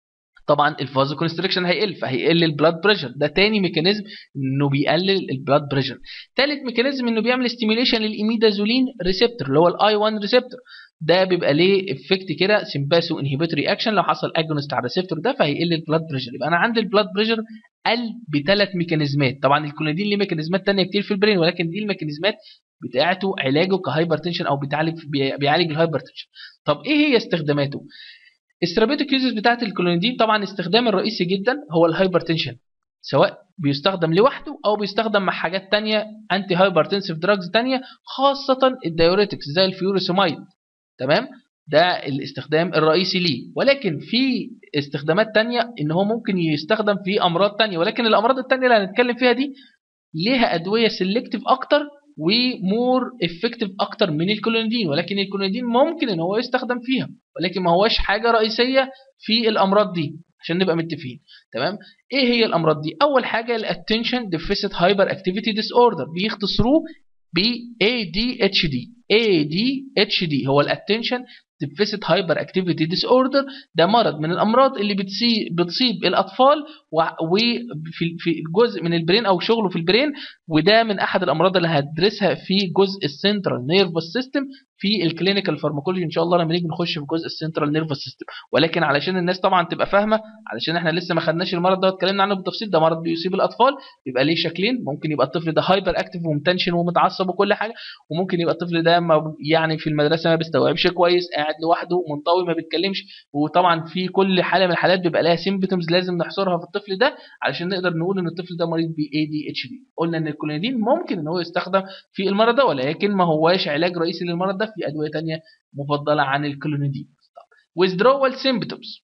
طبعا الفازو كونستريكشن هيقل فهيقل البلاد بريشر ده تاني ميكانيزم انه بيقلل البلاد بريشر تالت ميكانيزم انه بيعمل ستيميوليشن للايميدازولين ريسبتور اللي هو الاي 1 ريسبتور ده بيبقى ليه افكت كده سمباسو انهبيتوري اكشن لو حصل اجونست على الريسبتور ده فهيقل البلاد بريشر يبقى انا عندي البلاد بريشر قل بثلاث ميكانيزمات طبعا الكلونيدين ليه ميكانيزمات ثانيه كتير في البرين ولكن دي الميكانيزمات بتاعته علاجه كهايبرتنشن او بتعالج بيعالج الهايبرتنشن طب ايه هي استخداماته الثيرابيوتيك يوزز بتاعت الكلونيدين طبعا الاستخدام الرئيسي جدا هو الهايبرتنشن سواء بيستخدم لوحده او بيستخدم مع حاجات تانية انتي هايبرتنسيف دراجز تانية خاصة الدايوريتكس زي الفيوروسيمايد تمام ده الاستخدام الرئيسي ليه ولكن في استخدامات تانية ان هو ممكن يستخدم في امراض تانية ولكن الامراض التانية اللي هنتكلم فيها دي ليها ادوية سيلكتيف اكتر ومور افكتيف اكتر من الكلونيدين ولكن الكلونيدين ممكن ان هو يستخدم فيها ولكن ما هوش حاجه رئيسيه في الامراض دي عشان نبقى متفقين تمام ايه هي الامراض دي اول حاجه الاتنشن ديفيسيت هايبر اكتيفيتي ديس اوردر بيختصروه ب ADHD ADHD هو الاتنشن ديفيسيت هايبر اكتيفيتي ديس اوردر ده مرض من الامراض اللي بتصيب بتصيب الاطفال وفي في جزء من البرين او شغله في البرين وده من احد الامراض اللي هدرسها في جزء السنترال نيرفس سيستم في الكلينيكال فارماكولوجي ان شاء الله لما نيجي نخش في جزء السنترال نيرفس سيستم ولكن علشان الناس طبعا تبقى فاهمه علشان احنا لسه ما خدناش المرض ده واتكلمنا عنه بالتفصيل ده مرض بيصيب الاطفال بيبقى ليه شكلين ممكن يبقى الطفل ده هايبر اكتيف ومتنشن ومتعصب وكل حاجه وممكن يبقى الطفل ده يعني في المدرسه ما بيستوعبش كويس قاعد لوحده منطوي ما بيتكلمش وطبعا في كل حاله من الحالات بيبقى لها سيمبتومز لازم نحصرها في الطفل ده علشان نقدر نقول ان الطفل ده مريض ب ADHD قلنا ان الكلونيدين ممكن ان هو يستخدم في المرض ده ولكن ما هواش علاج رئيسي للمرض ده في ادويه ثانيه مفضله عن الكلونيدين withdrawal symptoms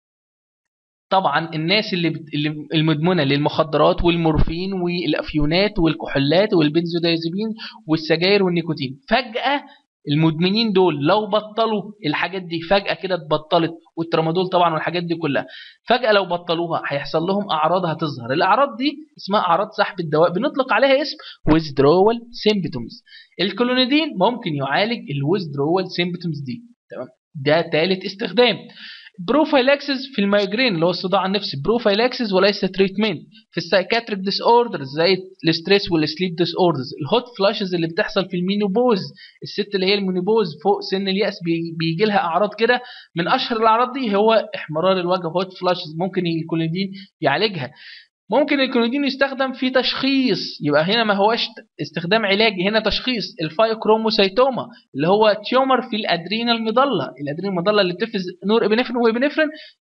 طبعا الناس اللي, بت... اللي المدمنه للمخدرات والمورفين والافيونات والكحولات والبنزودايزيبين والسجاير والنيكوتين فجاه المدمنين دول لو بطلوا الحاجات دي فجأة كده اتبطلت والترامادول طبعا والحاجات دي كلها فجأة لو بطلوها هيحصل لهم أعراض هتظهر الأعراض دي اسمها أعراض سحب الدواء بنطلق عليها اسم withdrawal symptoms الكلونيدين ممكن يعالج الwithdrawal symptoms دي تمام ده ثالث استخدام بروفايلاكسز في المايجرين اللي هو الصداع النفسي بروفايلاكسز وليس تريتمنت في السايكاتريك ديس اوردرز زي الستريس والسليب ديس اوردرز الهوت فلاشز اللي بتحصل في المينوبوز الست اللي هي المينوبوز فوق سن الياس بيجي لها اعراض كده من اشهر الاعراض دي هو احمرار الوجه هوت فلاشز ممكن الكوليدين يعالجها ممكن الكلونيدين يستخدم في تشخيص يبقى هنا ما هوش استخدام علاجي هنا تشخيص الفايوكروموسيتوما اللي هو تيومر في الادرينال مضله الادرينال مضله اللي بتفرز نور ابنفرين وابنفرين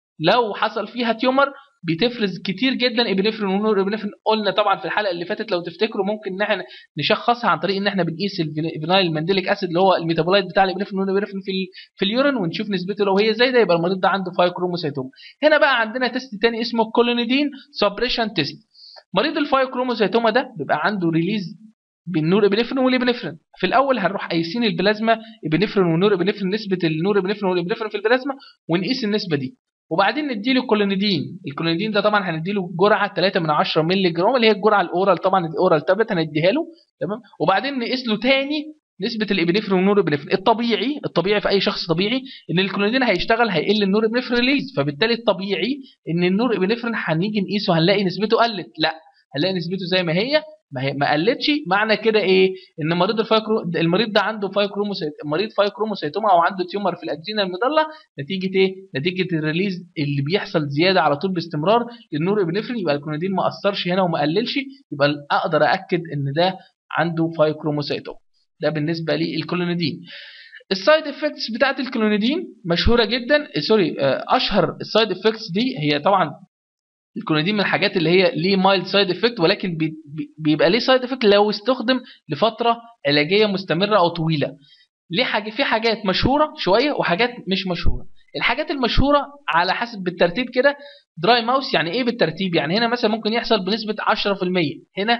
لو حصل فيها تيومر بتفرز كتير جدا ابنفرين ونور ابنفرين قلنا طبعا في الحلقه اللي فاتت لو تفتكروا ممكن ان احنا نشخصها عن طريق ان احنا بنقيس الفينايل مانديليك اسيد اللي هو الميتابولايت بتاع الابنفرين والنور ابنفرين في في اليورين ونشوف نسبته لو هي زايده يبقى المريض ده عنده فايوكروموسيتوما هنا بقى عندنا تيست تاني اسمه كولونيدين سبريشن تيست مريض الفايوكروموسيتوما ده بيبقى عنده ريليز بالنور ابنفرين والابنفرين في الاول هنروح قايسين البلازما ابنفرين والنور ابنفرين نسبه النور ابنفرين والابنفرين في البلازما ونقيس النسبه دي وبعدين نديله كولونيدين الكولونيدين ده طبعا هنديله جرعه 3 من 10 مللي جرام اللي هي الجرعه الاورال طبعا الاورال تابلت هنديها له تمام وبعدين نقيس له تاني نسبه الابنفرين والنور ابنفرين الطبيعي الطبيعي في اي شخص طبيعي ان الكولونيدين هيشتغل هيقل النور ابنفرين ريليز فبالتالي الطبيعي ان النور ابنفرين هنيجي نقيسه هنلاقي نسبته قلت لا هنلاقي نسبته زي ما هي ما هي ما قلتش معنى كده ايه ان مريض الفايكرو المريض ده عنده فايكروموسيت مريض فايكروموسيتوما او عنده تيومر في الادرينا المضله نتيجه ايه نتيجه الريليز اللي بيحصل زياده على طول باستمرار للنور ابنفرين يبقى الكلونيدين ما اثرش هنا وما قللش يبقى اقدر ااكد ان ده عنده فايكروموسيتوما ده بالنسبه للكلونيدين السايد افكتس بتاعت الكلونيدين مشهوره جدا سوري اشهر السايد افكتس دي هي طبعا الكلونيدين من الحاجات اللي هي ليه مايلد سايد افكت ولكن بيبقى ليه سايد افكت لو استخدم لفتره علاجيه مستمره او طويله ليه حاجه في حاجات مشهوره شويه وحاجات مش مشهوره الحاجات المشهوره على حسب بالترتيب كده دراي ماوس يعني ايه بالترتيب يعني هنا مثلا ممكن يحصل بنسبه 10% هنا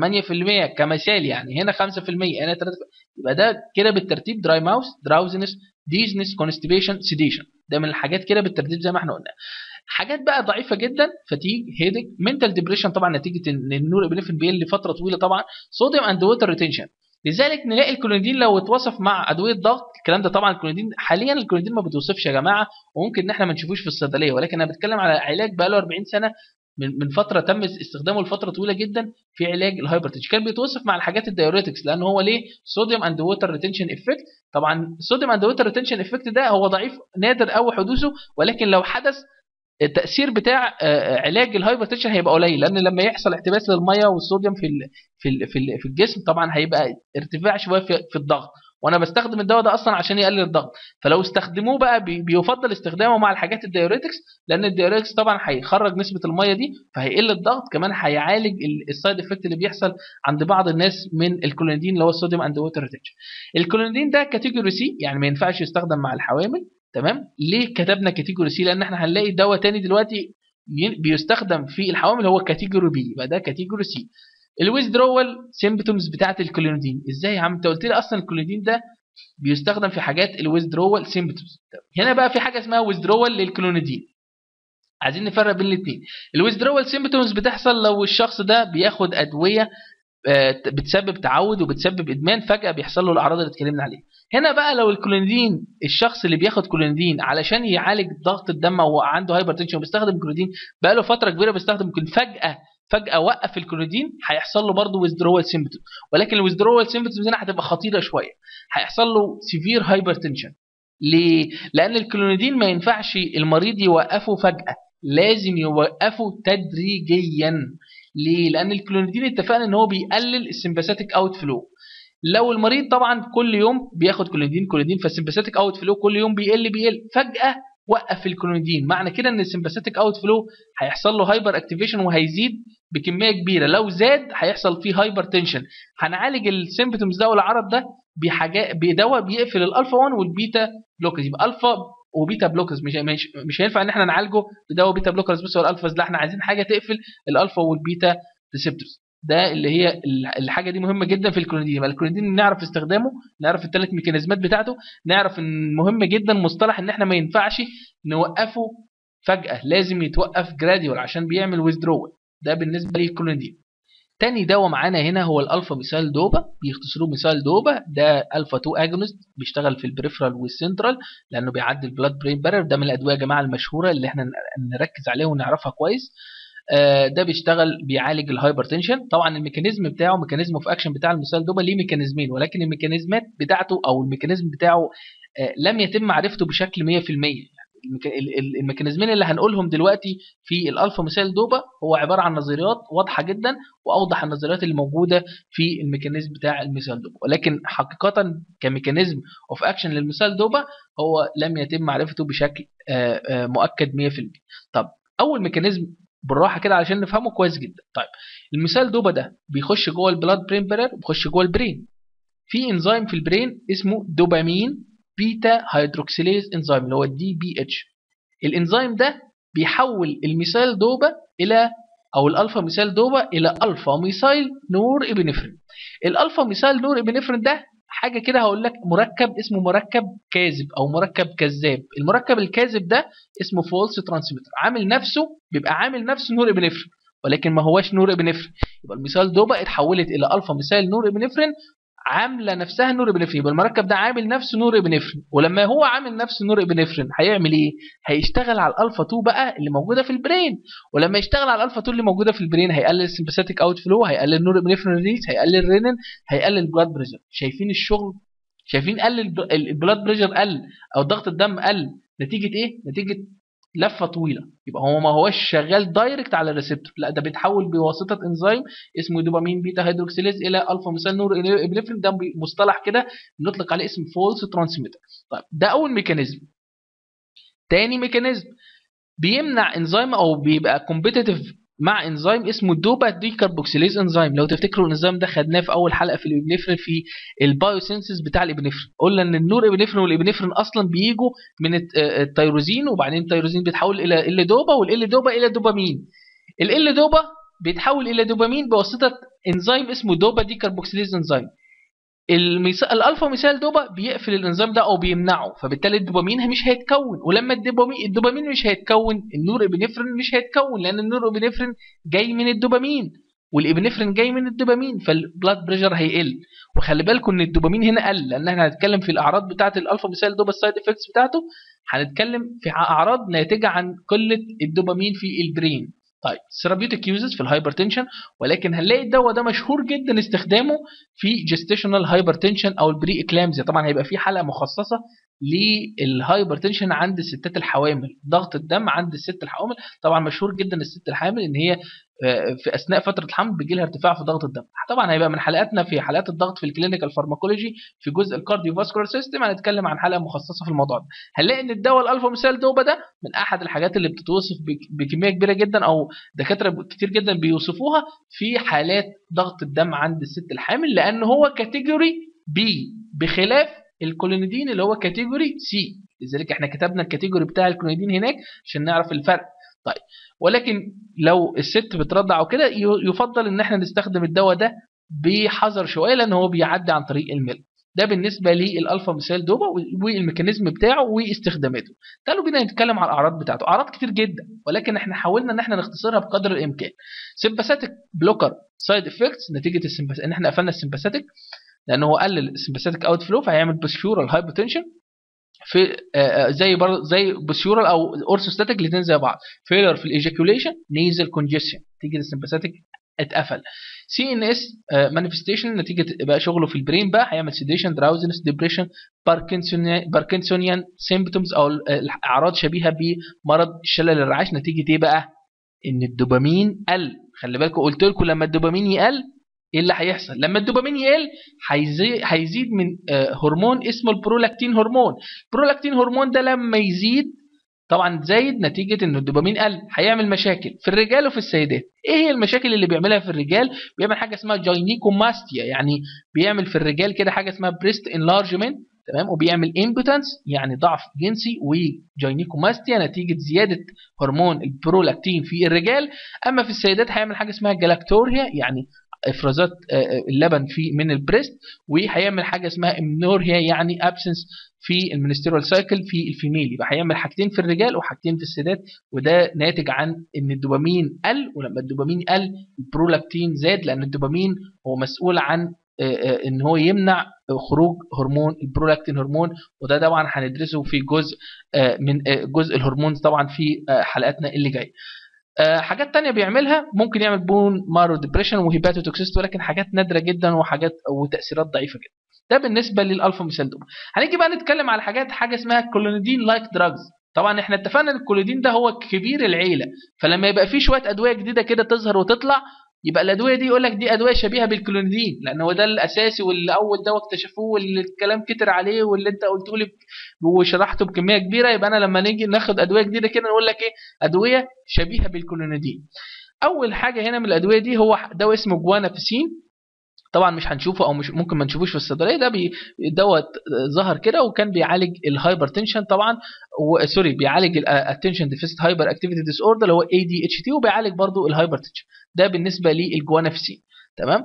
8% كمثال يعني هنا 5% هنا 3% يبقى ده كده بالترتيب دراي ماوس دراوزنس ديزنس كونستيبيشن سيديشن ده من الحاجات كده بالترتيب زي ما احنا قلنا حاجات بقى ضعيفه جدا فتيج هيدك منتال ديبريشن طبعا نتيجه ان النور ابنفرين بيقل لفتره طويله طبعا صوديوم اند ووتر ريتنشن لذلك نلاقي الكلونيدين لو اتوصف مع ادويه ضغط الكلام ده طبعا الكلونيدين حاليا الكلونيدين ما بتوصفش يا جماعه وممكن ان احنا ما نشوفوش في الصيدليه ولكن انا بتكلم على علاج بقى له 40 سنه من من فتره تم استخدامه لفتره طويله جدا في علاج الهايبرتنشن كان بيتوصف مع الحاجات الدايوريتكس لان هو ليه صوديوم اند ووتر ريتنشن افكت طبعا الصوديوم اند ووتر ريتنشن افكت ده هو ضعيف نادر قوي حدوثه ولكن لو حدث التاثير بتاع علاج الهايبرتنشن هيبقى قليل لان لما يحصل احتباس للميه والصوديوم في في في الجسم طبعا هيبقى ارتفاع شويه في الضغط وانا بستخدم الدواء ده اصلا عشان يقلل الضغط فلو استخدموه بقى بيفضل استخدامه مع الحاجات الدايوريتكس لان الدايوريتكس طبعا هيخرج نسبه الميه دي فهيقل الضغط كمان هيعالج السايد افكت اللي بيحصل عند بعض الناس من الكلونيدين اللي هو الصوديوم اند ووتر ريتنشن الكلونيدين ده كاتيجوري سي يعني ما ينفعش يستخدم مع الحوامل تمام ليه كتبنا كاتيجوري سي لان احنا هنلاقي دواء تاني دلوقتي بيستخدم في الحوامل هو كاتيجوري بي يبقى ده كاتيجوري سي الويزدرول سيمبتومز بتاعت الكلونيدين ازاي يا عم انت قلت لي اصلا الكلونيدين ده بيستخدم في حاجات الويزدرول سيمبتومز هنا بقى في حاجه اسمها ويزدرول للكلونيدين عايزين نفرق بين الاثنين الويزدرول سيمبتومز بتحصل لو الشخص ده بياخد ادويه بتسبب تعود وبتسبب ادمان فجاه بيحصل له الاعراض اللي اتكلمنا عليها هنا بقى لو الكلونيدين الشخص اللي بياخد كلونيدين علشان يعالج ضغط الدم او عنده هايبرتنشن وبيستخدم كلونيدين بقى له فتره كبيره بيستخدم كلونيدين فجاه فجاه وقف الكلونيدين هيحصل له برضه ويزدرول سيمبتوم ولكن الويزدرول سيمبتومز هنا هتبقى خطيره شويه هيحصل له سيفير هايبرتنشن ليه؟ لان الكلونيدين ما ينفعش المريض يوقفه فجاه لازم يوقفه تدريجيا ليه؟ لان الكلونيدين اتفقنا ان هو بيقلل السمباثيك اوت فلو لو المريض طبعا كل يوم بياخد كلونيدين كلونيدين فالسمباثيك اوت فلو كل يوم بيقل بيقل فجاه وقف الكلونيدين معنى كده ان السمباثيك اوت فلو هيحصل له هايبر اكتيفيشن وهيزيد بكميه كبيره لو زاد هيحصل فيه هايبر تنشن هنعالج السيمبتومز ده والعرض ده بحاجات بدواء بيقفل الالفا 1 والبيتا بلوكرز يبقى الفا وبيتا بلوكرز مش مش مش هينفع ان احنا نعالجه بدواء بيتا بلوكرز بس ولا الالفاز لا احنا عايزين حاجه تقفل الالفا والبيتا ريسبتورز ده اللي هي الحاجه دي مهمه جدا في الكلونيدين يبقى الكلونيدين نعرف استخدامه نعرف الثلاث ميكانيزمات بتاعته نعرف ان مهم جدا مصطلح ان احنا ما ينفعش نوقفه فجاه لازم يتوقف جراديوال عشان بيعمل ويزدرول ده بالنسبه للكلونيدين تاني دواء معانا هنا هو الالفا ميثايل دوبا بيختصروه ميثايل دوبا ده الفا 2 اجونست بيشتغل في البريفرال والسنترال لانه بيعدي البلاد برين بارير ده من الادويه يا جماعه المشهوره اللي احنا نركز عليها ونعرفها كويس ده بيشتغل بيعالج الهايبرتنشن طبعا الميكانيزم بتاعه ميكانيزم اوف اكشن بتاع الميثايل دوبا ليه ميكانيزمين ولكن الميكانيزمات بتاعته او الميكانيزم بتاعه لم يتم معرفته بشكل 100% الميكانيزمين اللي هنقولهم دلوقتي في الالفا مثال دوبا هو عباره عن نظريات واضحه جدا واوضح النظريات اللي موجوده في الميكانيزم بتاع المثال دوبا ولكن حقيقه كميكانيزم اوف اكشن للمثال دوبا هو لم يتم معرفته بشكل مؤكد 100% طب اول ميكانيزم بالراحه كده علشان نفهمه كويس جدا طيب المثال دوبا ده بيخش جوه البلاد برين بارير بيخش جوه البرين في انزيم في البرين اسمه دوبامين بيتا هيدروكسيليز انزيم اللي هو الدي بي اتش الانزيم ده بيحول الميثايل دوبا الى او الالفا ميثايل دوبا الى الفا ميثايل نور ابنفرين الالفا ميثايل نور ابنفرين ده حاجه كده هقول لك مركب اسمه مركب كاذب او مركب كذاب المركب الكاذب ده اسمه فولس ترانسميتر عامل نفسه بيبقى عامل نفسه نور ابنفرين ولكن ما هواش نور ابنفرين يبقى الميثايل دوبا اتحولت الى الفا ميثايل نور ابنفرين عامله نفسها نور ابنفرين يبقى المركب ده عامل نفسه نور ابنفرين ولما هو عامل نفسه نور ابنفرين هيعمل ايه هيشتغل على الالفا 2 بقى اللي موجوده في البرين ولما يشتغل على الالفا 2 اللي موجوده في البرين هيقلل السمباثيك اوت فلو هيقلل نور ابنفرين ريليز هيقلل الرينين هيقلل البلاد بريشر شايفين الشغل شايفين قل البلاد بريشر قل او ضغط الدم قل نتيجه ايه نتيجه لفه طويله يبقى هو ما هوش شغال دايركت على الريسبتور لا ده بيتحول بواسطه انزيم اسمه دوبامين بيتا هيدروكسيليز الى الفا مثال نور ابنفرين ده مصطلح كده بنطلق عليه اسم فولس ترانسميتر طيب ده اول ميكانيزم تاني ميكانيزم بيمنع انزيم او بيبقى كومبيتيتيف مع انزيم اسمه دوبا ديكربوكسيليز انزيم لو تفتكروا الانزيم ده خدناه في اول حلقه في الابنفرين في البايوسينسيس بتاع الابنفرين قلنا ان النور ابنفرين والابنفرين اصلا بيجوا من التيروزين وبعدين التيروزين بيتحول الى ال دوبا والال دوبا الى دوبامين ال دوبا بيتحول الى دوبامين بواسطه انزيم اسمه دوبا ديكربوكسيليز انزيم الميسا... الالفا مثال دوبا بيقفل الانزيم ده او بيمنعه فبالتالي الدوبامين مش هيتكون ولما الدوبامين الدوبامين مش هيتكون النور ابنفرين مش هيتكون لان النور ابنفرين جاي من الدوبامين والابنفرين جاي من الدوبامين فالبلاد بريشر هيقل وخلي بالكم ان الدوبامين هنا قل لان احنا هنتكلم في الاعراض بتاعه الالفا مثال دوبا السايد افكتس بتاعته هنتكلم في اعراض ناتجه عن قله الدوبامين في البرين طيب ثيرابيوتيك يوزز في الهايبرتنشن ولكن هنلاقي الدواء ده مشهور جدا استخدامه في جستيشنال هايبرتنشن او البري اكلامزيا طبعا هيبقى في حلقه مخصصه للهايبرتنشن عند الستات الحوامل ضغط الدم عند الست الحوامل طبعا مشهور جدا الست الحامل ان هي في اثناء فتره الحمل بيجي لها ارتفاع في ضغط الدم طبعا هيبقى من حلقاتنا في حالات الضغط في الكلينيكال فارماكولوجي في جزء الكارديو فاسكولار سيستم هنتكلم عن حلقه مخصصه في الموضوع ده هنلاقي ان الدواء الالفا مثال دوبا ده من احد الحاجات اللي بتتوصف بكميه كبيره جدا او دكاتره كتير جدا بيوصفوها في حالات ضغط الدم عند الست الحامل لان هو كاتيجوري بي بخلاف الكولينيدين اللي هو كاتيجوري سي لذلك احنا كتبنا الكاتيجوري بتاع الكولينيدين هناك عشان نعرف الفرق طيب ولكن لو الست بترضع وكده ي- يفضل ان احنا نستخدم الدواء ده بحذر شويه لان هو بيعدي عن طريق الملك ده بالنسبه للالفا مثال دوبا والميكانيزم بتاعه واستخداماته تعالوا بينا نتكلم على الاعراض بتاعته اعراض كتير جدا ولكن احنا حاولنا ان احنا نختصرها بقدر الامكان سمباثيك بلوكر سايد افكتس نتيجه السمباث ان احنا قفلنا السمباثيك لان هو قلل السمباثيك اوت فلو فهيعمل بوستيورال هايبوتنشن في آه، آه، زي برضه زي بوستيورال او اورثوستاتيك الاثنين زي بعض فيلر في الايجاكيوليشن نيزل كونجيشن نتيجه السمباثيك اتقفل سي ان اس مانيفستيشن نتيجه بقى شغله في البرين بقى هيعمل سيديشن دراوزنس ديبريشن باركنسونيان باركنسونيان سيمبتومز او الاعراض شبيهه بمرض شلل الرعاش نتيجه ايه بقى؟ ان الدوبامين قل خلي بالكم قلت لكم لما الدوبامين يقل ايه اللي هيحصل؟ لما الدوبامين يقل هيزي- هيزيد من آه، هرمون اسمه البرولاكتين هرمون البرولاكتين هرمون ده لما يزيد طبعا زايد نتيجة ان الدوبامين قل هيعمل مشاكل في الرجال وفي السيدات ايه هي المشاكل اللي بيعملها في الرجال بيعمل حاجة اسمها جاينيكوماستيا يعني بيعمل في الرجال كده حاجة اسمها بريست انلارجمنت تمام وبيعمل امبوتنس يعني ضعف جنسي وجاينيكوماستيا نتيجة زيادة هرمون البرولاكتين في الرجال اما في السيدات هيعمل حاجة اسمها جلاكتوريا يعني افرازات آه، آه، اللبن في من البريست وهيعمل حاجه اسمها امنوريا يعني ابسنس في المينستيريال سايكل في الفيميل يبقى هيعمل حاجتين في الرجال وحاجتين في السيدات وده ناتج عن ان الدوبامين قل ولما الدوبامين قل البرولاكتين زاد لان الدوبامين هو مسؤول عن آه، آه، ان هو يمنع خروج هرمون البرولاكتين هرمون وده طبعا هندرسه في جزء آه، من آه، جزء الهرمون طبعا في آه، حلقاتنا اللي جايه آه، حاجات تانية بيعملها ممكن يعمل بون مارو ديبريشن وهيباتوتوكسيست ولكن حاجات نادرة جدا وحاجات وتأثيرات ضعيفة جدا ده بالنسبة للألفا ميثيلدوم هنيجي بقى نتكلم على حاجات حاجة اسمها كولونيدين لايك دراجز طبعا احنا اتفقنا ان الكولونيدين ده هو كبير العيلة فلما يبقى في شوية أدوية جديدة كده تظهر وتطلع يبقى الادويه دي يقول لك دي ادويه شبيهه بالكلونيدين لان هو ده الاساسي واللي اول دواء اكتشفوه واللي الكلام كتر عليه واللي انت قلته لي وشرحته بكميه كبيره يبقى انا لما نيجي ناخد ادويه جديده كده نقول لك ايه ادويه شبيهه بالكلونيدين اول حاجه هنا من الادويه دي هو دواء اسمه جوانافيسين طبعا مش هنشوفه او مش ممكن ما نشوفوش في الصيدليه ده بي دواء ظهر كده وكان بيعالج الهايبر تنشن طبعا سوري بيعالج الاتنشن ديفيسيت هايبر اكتيفيتي ديس اوردر اللي هو اي دي اتش تي وبيعالج برضو الهايبر تنشن ده بالنسبه للجوانافيسين تمام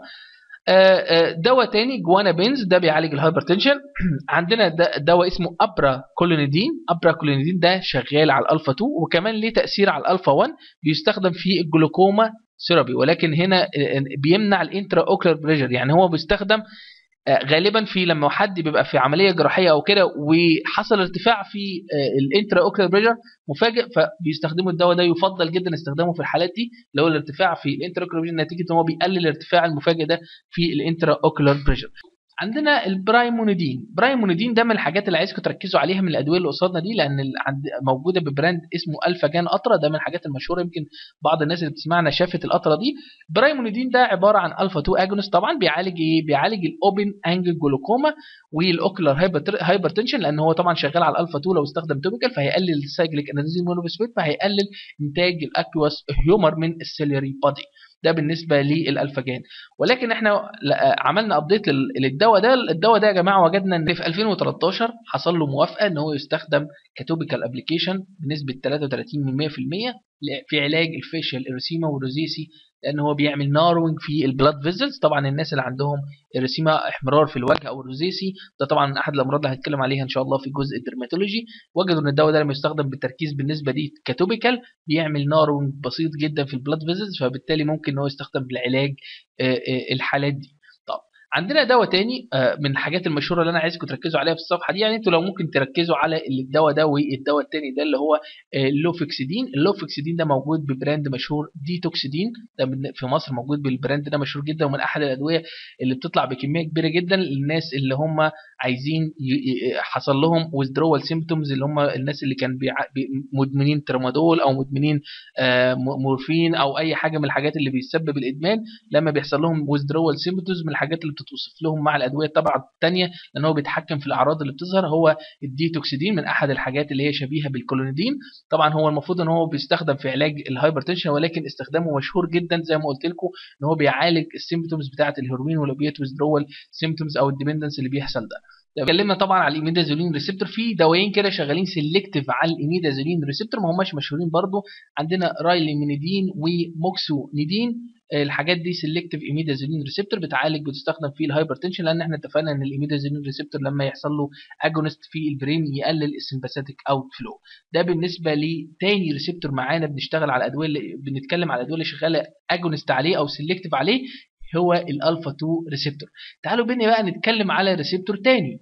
دواء تاني جوانا بينز ده بيعالج الهايبرتنشن عندنا دواء اسمه ابرا كولونيدين ابرا كولونيدين ده شغال على الالفا 2 وكمان ليه تاثير على الالفا 1 بيستخدم في الجلوكوما ثيرابي ولكن هنا بيمنع الانترا اوكلر بريشر يعني هو بيستخدم غالبا في لما حد بيبقى في عمليه جراحيه او كده وحصل ارتفاع في الانترا اوكلر بريشر مفاجئ فبيستخدموا الدواء ده يفضل جدا استخدامه في الحالات دي اللي هو الارتفاع في الانترا اوكلر بريشر نتيجه ان هو بيقلل الارتفاع المفاجئ ده في الانترا اوكلر بريشر عندنا البرايمونيدين برايمونيدين ده من الحاجات اللي عايزكم تركزوا عليها من الادويه اللي قصادنا دي لان موجوده ببراند اسمه الفا جان قطره ده من الحاجات المشهوره يمكن بعض الناس اللي بتسمعنا شافت القطره دي برايمونيدين ده عباره عن الفا 2 اجونست طبعا بيعالج ايه بيعالج الاوبن انجل جلوكوما والاوكلر هايبرتنشن لان هو طبعا شغال على الالفا 2 لو استخدم توبيكال فهيقلل السايكليك اناديزين مونوفيسفيت فهيقلل انتاج الاكوس هيومر من السيلري بادي ده بالنسبه للالفاجان ولكن احنا عملنا ابديت للدواء ده الدواء ده يا جماعه وجدنا ان في 2013 حصل له موافقه ان هو يستخدم كتوبيكال ابلكيشن بنسبه 33 من 100% في علاج الفيشيال اريسيما والروزيسي لان هو بيعمل ناروينج في البلاد فيزلز طبعا الناس اللي عندهم اريسيما احمرار في الوجه او الروزيسي ده طبعا من احد الامراض اللي هنتكلم عليها ان شاء الله في جزء الدرماتولوجي وجدوا ان الدواء ده لما يستخدم بالتركيز بالنسبه دي كتوبيكال بيعمل ناروينج بسيط جدا في البلاد فيزلز فبالتالي ممكن ان هو يستخدم لعلاج الحالات دي عندنا دواء تاني من الحاجات المشهوره اللي انا عايزكم تركزوا عليها في الصفحه دي يعني انتوا لو ممكن تركزوا على الدواء ده والدواء التاني ده اللي هو اللوفكسيدين اللوفكسيدين ده موجود ببراند مشهور ديتوكسيدين ده في مصر موجود بالبراند ده مشهور جدا ومن احد الادويه اللي بتطلع بكميه كبيره جدا للناس اللي هم عايزين حصل لهم withdrawal symptoms اللي هم الناس اللي كان مدمنين ترامادول او مدمنين مورفين او اي حاجه من الحاجات اللي بيسبب الادمان لما بيحصل لهم withdrawal symptoms من الحاجات اللي بتتوصف لهم مع الادويه الطبعه الثانيه لان هو بيتحكم في الاعراض اللي بتظهر هو الديتوكسيدين من احد الحاجات اللي هي شبيهه بالكولونيدين طبعا هو المفروض ان هو بيستخدم في علاج الهايبرتنشن ولكن استخدامه مشهور جدا زي ما قلت لكم ان هو بيعالج السيمبتومز بتاعه الهيروين والاوبيات ويزدرول سيمبتومز او الديبندنس اللي بيحصل ده لو اتكلمنا طبعا على الايميدازولين ريسبتور في دوايين كده شغالين سيلكتيف على الايميدازولين ريسبتور ما هماش مشهورين برضو عندنا رايليمينيدين وموكسونيدين الحاجات دي سيلكتيف ايميدازولين ريسبتور بتعالج بتستخدم في الهايبرتنشن لان احنا اتفقنا ان الايميدازولين ريسبتور لما يحصل له اجونست في البرين يقلل السمباثيك اوت فلو ده بالنسبه لتاني ريسبتور معانا بنشتغل على الادويه اللي بنتكلم على الادويه اللي شغاله اجونست عليه او سيلكتيف عليه هو الالفا 2 ريسبتور تعالوا بينا بقى نتكلم على ريسبتور تاني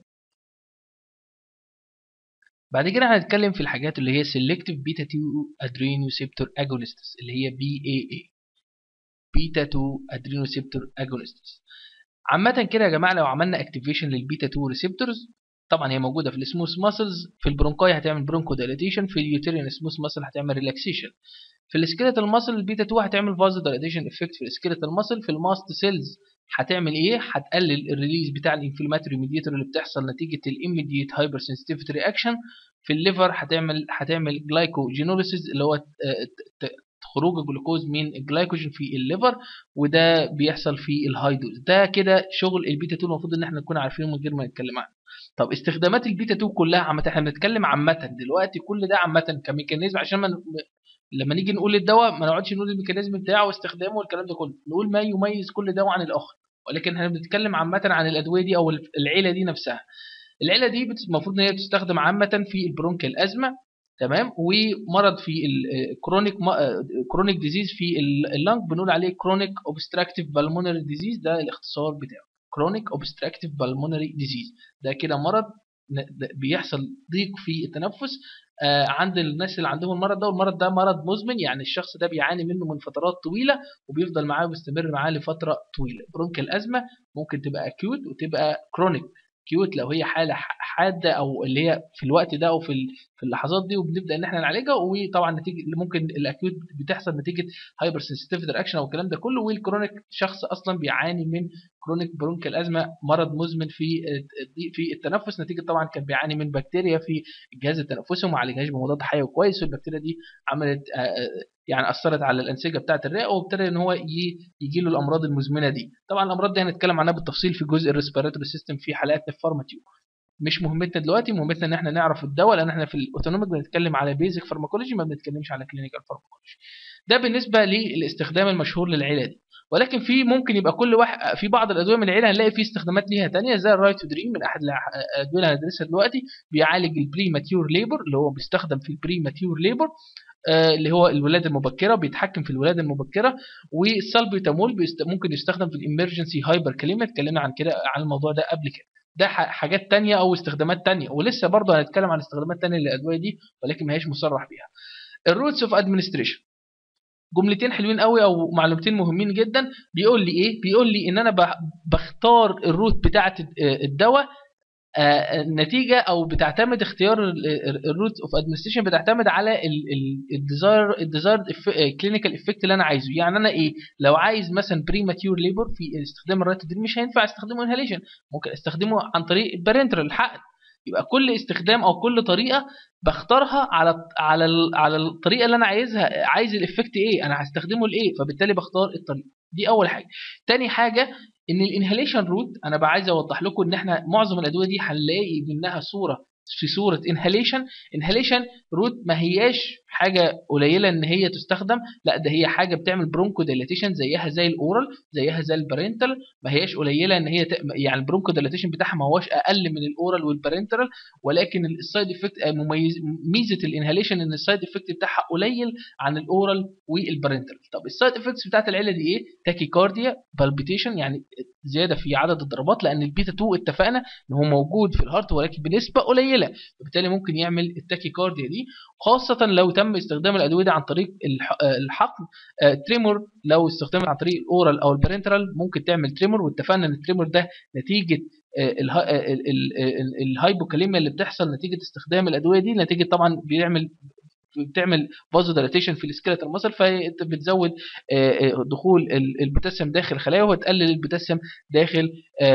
بعد كده هنتكلم في الحاجات اللي هي سيلكتيف بيتا 2 ادرينوسيبتور اجونستس اللي هي بي اي اي بيتا 2 ادرينوسيبتور اجونستس عامة كده يا جماعة لو عملنا اكتيفيشن للبيتا 2 ريسبتورز طبعا هي موجودة في السموث ماسلز في البرونكاي هتعمل برونكو دايليتيشن في اليوتيريان سموث ماسل هتعمل ريلاكسيشن في السكيلتال ماسل البيتا 2 هتعمل فازو دايليتيشن افكت في السكيلتال ماسل في الماست سيلز هتعمل ايه هتقلل الريليز بتاع الانفلاماتوري ميديتور اللي بتحصل نتيجه الاميديت هايبر سنسيتيفيتي رياكشن في الليفر هتعمل هتعمل جلايكوجينوليسيس اللي هو خروج الجلوكوز من الجلايكوجين في الليفر وده بيحصل في الهاي دوز ده كده شغل البيتا 2 المفروض ان احنا نكون عارفينه من غير ما نتكلم عنه طب استخدامات البيتا 2 كلها عامه احنا بنتكلم عامه دلوقتي كل ده عامه كميكانيزم عشان ما لما نيجي نقول الدواء ما نقعدش نقول الميكانيزم بتاعه واستخدامه والكلام ده كله نقول ما يميز كل دواء عن الاخر ولكن احنا بنتكلم عامه عن الادويه دي او العيله دي نفسها العيله دي المفروض ان هي تستخدم عامه في البرونكيال ازمه تمام ومرض في الكرونيك كرونيك ديزيز في اللنج بنقول عليه كرونيك اوبستراكتيف بالمونري ديزيز ده الاختصار بتاعه كرونيك اوبستراكتيف بالمونري ديزيز ده كده مرض بيحصل ضيق في التنفس آه عند الناس اللي عندهم المرض ده والمرض ده مرض مزمن يعني الشخص ده بيعاني منه من فترات طويله وبيفضل معاه ويستمر معاه لفتره طويله برونكيال ازمه ممكن تبقى اكيوت وتبقى كرونيك كيوت لو هي حاله حاده او اللي هي في الوقت ده او في في اللحظات دي وبنبدا ان احنا نعالجها وطبعا نتيجه ممكن الاكيوت بتحصل نتيجه هايبر سنسيتيفيتي رياكشن او الكلام ده كله والكرونيك شخص اصلا بيعاني من كرونيك برونكيال ازمه مرض مزمن في في التنفس نتيجه طبعا كان بيعاني من بكتيريا في الجهاز التنفسي وما عالجهاش بمضاد حيوي كويس والبكتيريا دي عملت يعني اثرت على الانسجه بتاعه الرئه وابتدى ان هو يجي له الامراض المزمنه دي طبعا الامراض دي هنتكلم عنها بالتفصيل في جزء الريسبيراتوري سيستم في حلقاتنا في فارماتيو مش مهمتنا دلوقتي مهمتنا ان احنا نعرف الدواء لان احنا في الاوتونوميك بنتكلم على بيزك فارماكولوجي ما بنتكلمش على كلينيكال فارماكولوجي ده بالنسبه للاستخدام المشهور للعيله دي ولكن في ممكن يبقى كل واحد في بعض الادويه من العيله هنلاقي فيه استخدامات ليها ثانيه زي الرايت تو دريم من احد الادويه اللي هندرسها دلوقتي بيعالج البري ماتيور ليبر اللي هو بيستخدم في البري ماتيور ليبر آه اللي هو الولاده المبكره بيتحكم في الولاده المبكره والسالبيتامول بيست... ممكن يستخدم في الامرجنسي هايبر كليمه اتكلمنا عن كده عن الموضوع ده قبل كده ده حاجات تانية او استخدامات تانية ولسه برضه هنتكلم عن استخدامات تانية للادويه دي ولكن ما هيش مصرح بيها الروتس اوف ادمنستريشن جملتين حلوين قوي او معلومتين مهمين جدا بيقول لي ايه بيقول لي ان انا بختار الروت بتاعه الدواء نتيجه او بتعتمد اختيار الروت اوف ادمنستريشن بتعتمد على الديزاير الديزاير كلينيكال افكت اللي انا عايزه يعني انا ايه لو عايز مثلا بري ماتيور ليبر في استخدام الرايت مش هينفع استخدمه انهاليشن ممكن استخدمه عن طريق البارنترال الحقن يبقى كل استخدام او كل طريقه بختارها على على على الطريقه اللي انا عايزها عايز الافكت ايه انا هستخدمه لايه فبالتالي بختار الطريقه دي اول حاجه تاني حاجه ان الانهاليشن روت انا بقى عايز اوضح لكم ان احنا معظم الادويه دي هنلاقي منها صوره في صوره انهاليشن انهاليشن روت ما هياش حاجه قليله ان هي تستخدم لا ده هي حاجه بتعمل برونكو ديلاتيشن زيها زي الاورال زيها زي البارنتال ما هياش قليله ان هي ت... يعني البرونكو ديلاتيشن بتاعها ما هوش اقل من الاورال والبارنتال ولكن السايد افكت مميز ميزه الانهاليشن ان السايد افكت بتاعها قليل عن الاورال والبارنتال طب السايد افكتس بتاعت العيله دي ايه تاكيكارديا بالبيتيشن يعني زياده في عدد الضربات لان البيتا 2 اتفقنا ان هو موجود في الهارت ولكن بنسبه قليله وبالتالي ممكن يعمل التاكيكارديا دي خاصه لو تم استخدام الادويه دي عن طريق الحقن تريمور لو استخدمت عن طريق الاورال او البارنترال ممكن تعمل تريمور واتفقنا ان التريمور ده نتيجه الهايبوكاليميا اللي بتحصل نتيجه استخدام الادويه دي نتيجه طبعا بيعمل بتعمل فازو دايليتيشن في السكيلتال ماسل فبتزود دخول البوتاسيوم داخل الخلايا وتقلل البوتاسيوم داخل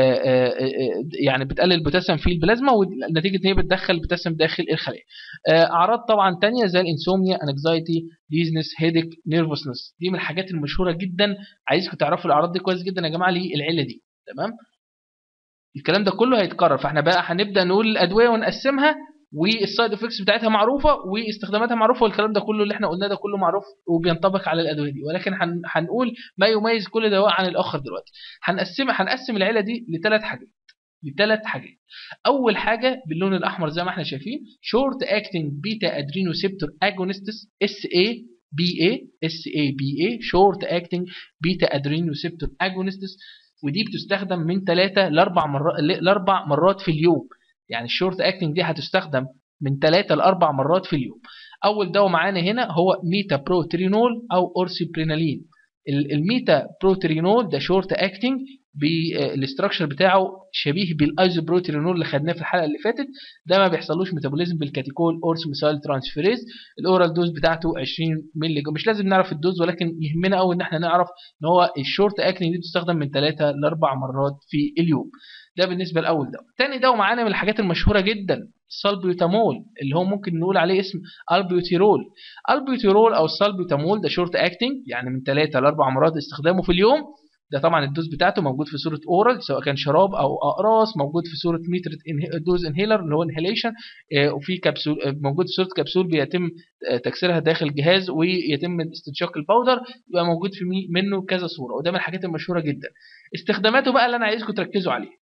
يعني بتقلل البوتاسيوم في البلازما ونتيجه ان هي بتدخل البوتاسيوم داخل الخلايا اعراض طبعا تانية زي الانسومنيا انكزايتي ديزنس هيدك نيرفسنس دي من الحاجات المشهوره جدا عايزكم تعرفوا الاعراض دي كويس جدا يا جماعه للعله دي تمام الكلام ده كله هيتكرر فاحنا بقى هنبدا نقول الادويه ونقسمها والسايد افكتس بتاعتها معروفه واستخداماتها معروفه والكلام ده كله اللي احنا قلناه ده كله معروف وبينطبق على الادويه دي ولكن هن- هنقول ما يميز كل دواء عن الاخر دلوقتي هنقسم هنقسم العيله دي لثلاث حاجات لثلاث حاجات اول حاجه باللون الاحمر زي ما احنا شايفين شورت اكتنج بيتا ادرينوسيبتور اجونستس اس اي بي اي اس اي بي اي شورت اكتنج بيتا ادرينوسيبتور اجونستس ودي بتستخدم من ثلاثة لاربع مرات لاربع مرات في اليوم يعني الشورت اكتنج دي هتستخدم من ثلاثة لاربع مرات في اليوم اول دواء معانا هنا هو ميتا بروترينول او اورسيبرينالين ال- الميتا بروترينول ده شورت اكتنج بالاستراكشر بتاعه شبيه بالايزوبروترينول اللي خدناه في الحلقه اللي فاتت ده ما بيحصلوش ميتابوليزم بالكاتيكول اورس ميثايل ترانسفيريز الاورال دوز بتاعته 20 مللي جرام مش لازم نعرف الدوز ولكن يهمنا قوي ان احنا نعرف ان هو الشورت اكتنج دي بتستخدم من 3 ل 4 مرات في اليوم ده بالنسبه لاول دواء تاني دواء معانا من الحاجات المشهوره جدا السالبيوتامول اللي هو ممكن نقول عليه اسم البيوتيرول البيوتيرول او السالبيوتامول ده شورت اكتنج يعني من 3 ل 4 مرات استخدامه في اليوم ده طبعا الدوز بتاعته موجود في صوره اورال سواء كان شراب او اقراص موجود في صوره متر دوز انهيلر اللي هو انهيليشن وفي كبسول آه، موجود في صوره كبسول بيتم آه، تكسيرها داخل جهاز ويتم استنشاق الباودر يبقى موجود في مي- منه كذا صوره وده من الحاجات المشهوره جدا استخداماته بقى اللي انا عايزكم تركزوا عليه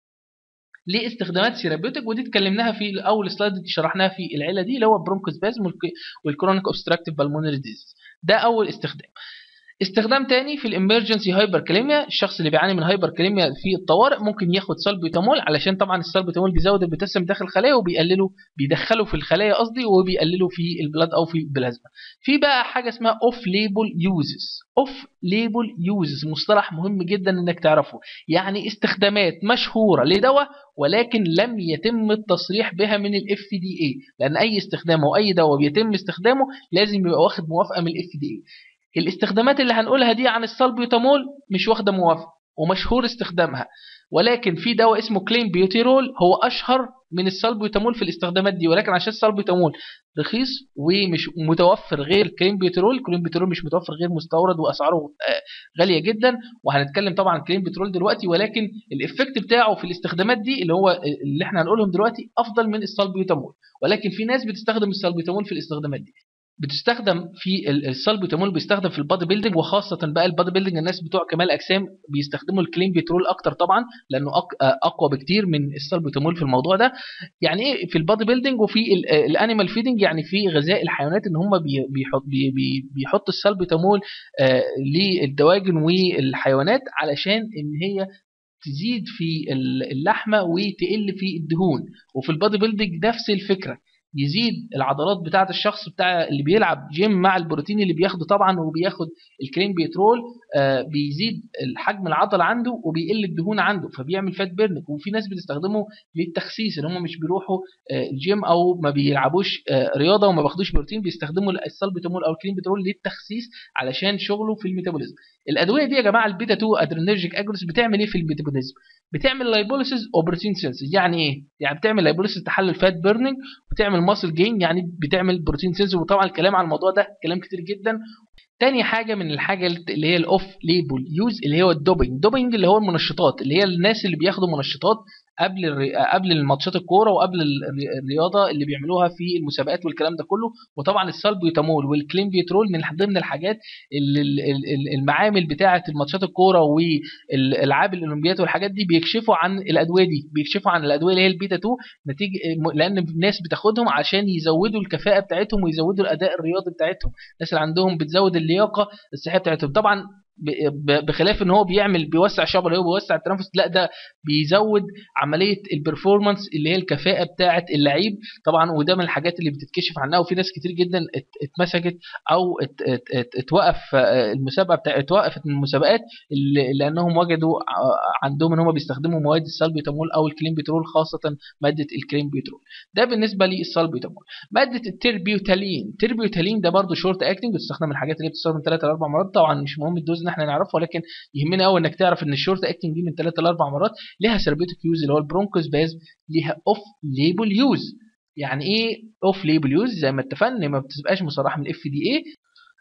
ليه استخدامات سيرابيوتيك ودي اتكلمناها في اول سلايد اللي شرحناها في العيله دي اللي هو برونكوسبازم والكرونيك اوبستراكتيف بالمونري ديزيز ده اول استخدام استخدام تاني في الامرجنسي هايبركاليميا الشخص اللي بيعاني من هايبركاليميا في الطوارئ ممكن ياخد سلبيوتامول علشان طبعا السلبيوتامول بيزود البوتاسيوم داخل الخلايا وبيقلله بيدخله في الخلايا قصدي وبيقلله في البلاد او في البلازما في بقى حاجه اسمها اوف ليبل يوزز اوف ليبل يوزز مصطلح مهم جدا انك تعرفه يعني استخدامات مشهوره لدواء ولكن لم يتم التصريح بها من الاف دي اي لان اي استخدام او اي دواء بيتم استخدامه لازم يبقى واخد موافقه من الاف دي اي الاستخدامات اللي هنقولها دي عن السلبيوتامول مش واخده موافقه ومشهور استخدامها ولكن في دواء اسمه كلين بيوتيرول هو اشهر من السلبيوتامول في الاستخدامات دي ولكن عشان السلبيوتامول رخيص ومش متوفر غير كلين بيوتيرول كلين بيوتيرول مش متوفر غير مستورد واسعاره آه، غاليه جدا وهنتكلم طبعا عن كلين بيوتيرول دلوقتي ولكن الافكت بتاعه في الاستخدامات دي اللي هو اللي احنا هنقولهم دلوقتي افضل من السلبيوتامول ولكن في ناس بتستخدم السلبيوتامول في الاستخدامات دي بتستخدم في ال- السلبيوتامول بيستخدم في البادي بيلدينج وخاصه بقى البادي بيلدينج الناس بتوع كمال اجسام بيستخدموا الكلين بيترول اكتر طبعا لانه أق- اقوى بكتير من السلبيوتامول في الموضوع ده يعني ايه في البادي بيلدينج وفي الانيمال فيدنج يعني في غذاء الحيوانات ان هم بي- بيحط بي- بي- بيحطوا السلبيوتامول آه، للدواجن والحيوانات علشان ان هي تزيد في ال- اللحمه وتقل في الدهون وفي البادي بيلدينج نفس الفكره يزيد العضلات بتاعه الشخص بتاع اللي بيلعب جيم مع البروتين اللي بياخده طبعا وبياخد الكريم بيترول آه، بيزيد الحجم العضله عنده وبيقل الدهون عنده فبيعمل فات بيرنك وفي ناس بتستخدمه للتخسيس ان هم مش بيروحوا آه، الجيم او ما بيلعبوش آه، رياضه وما بياخدوش بروتين بيستخدموا السلبيتامول او الكريم بيترول للتخسيس علشان شغله في الميتابوليزم الادويه دي يا جماعه البيتا 2 ادرينرجيك اجونست بتعمل ايه في الميتابوليزم بتعمل لايبوليسيس او بروتين سينسز يعني ايه يعني بتعمل لايبوليسيس تحلل فات بيرنينج وتعمل ماسل جين يعني بتعمل بروتين سينسز وطبعا الكلام على الموضوع ده كلام كتير جدا تاني حاجه من الحاجه اللي هي الاوف ليبل يوز اللي هو الدوبينج الدوبينج اللي هو المنشطات اللي هي الناس اللي بياخدوا منشطات قبل الري... قبل الماتشات الكوره وقبل الري... الرياضه اللي بيعملوها في المسابقات والكلام ده كله وطبعا السالبيوتامول والكلين بيترول من ضمن الحاجات اللي ال- ال- المعامل بتاعه الماتشات الكوره والالعاب الاولمبيات والحاجات دي بيكشفوا عن الادويه دي بيكشفوا عن الادويه اللي هي البيتا 2 نتيجه لان الناس بتاخدهم عشان يزودوا الكفاءه بتاعتهم ويزودوا الاداء الرياضي بتاعتهم الناس اللي عندهم بتزود اللياقه الصحيه بتاعتهم طبعا ب- ب- بخلاف ان هو بيعمل بيوسع الشعب اللي هو بيوسع التنفس لا ده بيزود عمليه البرفورمانس اللي هي الكفاءه بتاعه اللعيب طبعا وده من الحاجات اللي بتتكشف عنها وفي ناس كتير جدا ات- اتمسكت او ات- ات- ات- اتوقف آه، المسابقه بتاع اتوقفت من المسابقات اللي- لانهم وجدوا ع- عندهم ان هم بيستخدموا مواد السلبيوتامول او الكلين بترول خاصه ماده الكلين بترول ده بالنسبه للسلبيوتامول ماده التربيوتالين التربيوتالين ده برضو شورت اكتنج بتستخدم من الحاجات اللي بتستخدم 3 ل 4 مرات طبعا مش مهم الدوز ان احنا نعرفه ولكن يهمنا قوي انك تعرف ان الشورت اكتنج دي من 3 ل 4 مرات ليها ثيرابيوتيك يوز اللي هو البرونكوس باز ليها اوف ليبل يوز يعني ايه اوف ليبل يوز زي ما اتفقنا ما بتبقاش مصرحه من الاف دي اي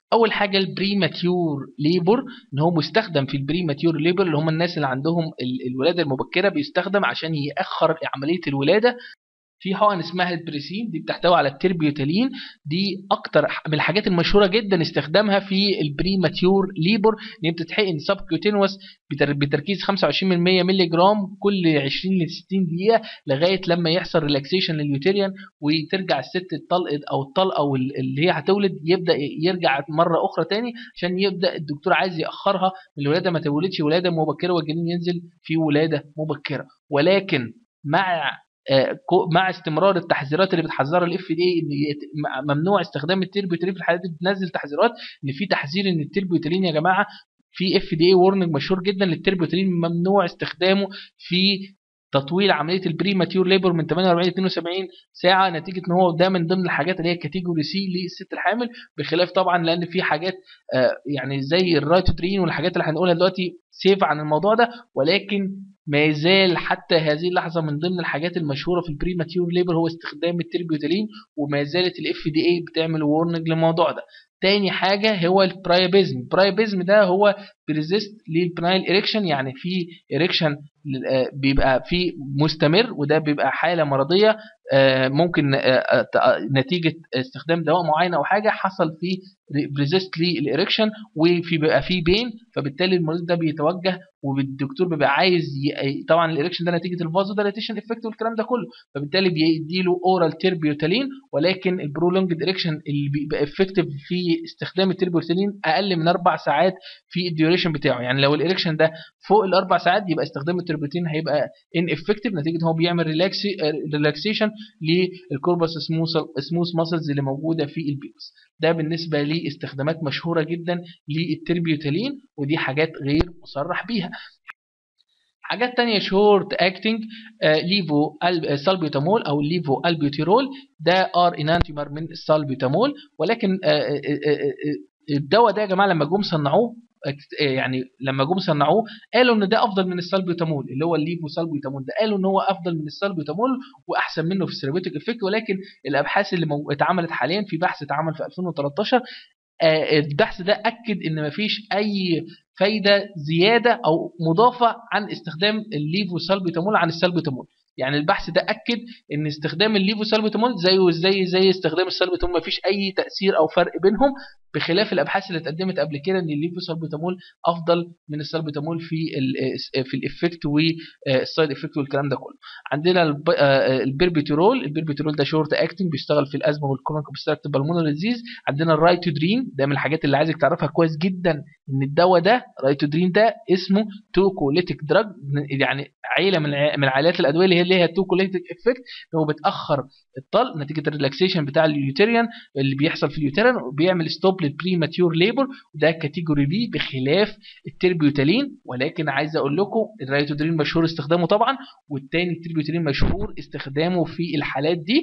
اول حاجه البريماتيور ليبر ان هو مستخدم في البريماتيور ليبر اللي هم الناس اللي عندهم ال- الولاده المبكره بيستخدم عشان ياخر عمليه الولاده في حقن اسمها البريسين دي بتحتوي على التربيوتالين دي اكتر من الحاجات المشهوره جدا استخدامها في البريماتيور ليبر ان هي بتتحقن سبكيوتينوس بتركيز 25% مللي جرام كل 20 ل 60 دقيقه لغايه لما يحصل ريلاكسيشن لليوتيريان وترجع الست الطلق او الطلقه او اللي هي هتولد يبدا يرجع مره اخرى تاني عشان يبدا الدكتور عايز ياخرها من الولاده ما تولدش ولاده مبكره والجنين ينزل في ولاده مبكره ولكن مع مع استمرار التحذيرات اللي بتحذرها الاف دي ان ممنوع استخدام التربيوتالين في الحالات دي بتنزل تحذيرات ان في تحذير ان التربيوتالين يا جماعه في اف دي اي وورنينج مشهور جدا للتربيوتالين ممنوع استخدامه في تطويل عمليه البريماتيور ليبر من 48 ل 72 ساعه نتيجه ان هو ده من ضمن الحاجات اللي هي كاتيجوري سي للست الحامل بخلاف طبعا لان في حاجات آه يعني زي الرايتوترين والحاجات اللي هنقولها دلوقتي سيف عن الموضوع ده ولكن ما يزال حتى هذه اللحظه من ضمن الحاجات المشهوره في البريماتيور ليبر هو استخدام التربيوتالين وما زالت الاف دي اي بتعمل وورنينج للموضوع ده تاني حاجة هو البرايبيزم البرايبيزم ده هو بريزيست للبنايل اريكشن يعني في اريكشن بيبقى في مستمر وده بيبقى حالة مرضية ممكن نتيجة استخدام دواء معين او حاجة حصل فيه بريزيست للاريكشن وفي بيبقى فيه بين فبالتالي المريض ده بيتوجه والدكتور بيبقى عايز ي... طبعا الاريكشن ده نتيجه الفازو دايليتيشن افكت والكلام ده كله فبالتالي بيديله اورال تربيوتالين ولكن البرولونج اريكشن اللي بيبقى افكتيف في استخدام التربيوتالين اقل من اربع ساعات في الديوريشن بتاعه يعني لو الاريكشن ده فوق الاربع ساعات يبقى استخدام التربيوتالين هيبقى ان افكتيف نتيجه هو بيعمل ريلاكسي ريلاكسيشن للكوربس سموث سموث ماسلز اللي موجوده في البيوس ده بالنسبه لاستخدامات مشهوره جدا للتربيوتالين ودي حاجات غير مصرح بيها حاجات تانية شورت اكتنج ليفو سالبيوتامول او ليفو البيوتيرول ده ار انانتيمر من السالبيوتامول ولكن الدواء ده يا جماعه لما جم صنعوه يعني لما جم صنعوه قالوا ان ده افضل من السالبيوتامول اللي هو الليفو سالبيوتامول ده قالوا ان هو افضل من السالبيوتامول واحسن منه في الثيرابيوتيك افكت ولكن الابحاث اللي مو... اتعملت حاليا في بحث اتعمل في 2013 البحث ده اكد ان مفيش اي فايده زياده او مضافه عن استخدام الليفو سالبيوتامول عن السالبيوتامول يعني البحث ده اكد ان استخدام الليفو سالبيوتامول زيه زي زي استخدام السالبيوتامول مفيش اي تاثير او فرق بينهم بخلاف الابحاث اللي اتقدمت قبل كده ان الليفو سالبيوتامول افضل من السالبيوتامول في ال في الافكت والسايد افكت والكلام ده كله عندنا البيربيتورول البيربيتورول ده شورت اكتنج بيشتغل في الازمه والكرونيك اوبستراكتيف بالمونري ديزيز عندنا الرايتودرين ده من الحاجات اللي عايزك تعرفها كويس جدا ان الدواء ده رايتودرين ده اسمه توكوليتيك دراج يعني عيله من من العائلات الادويه اللي هي ليها توكوليتيك افكت هو بتاخر الطلق نتيجه الريلاكسيشن بتاع اليوتيريان اللي بيحصل في اليوتيريان وبيعمل ستوب للبريماتيور ليبر وده كاتيجوري بي بخلاف التربيوتالين ولكن عايز اقول لكم الرايتودرين مشهور استخدامه طبعا والتاني التربيوتالين مشهور استخدامه في الحالات دي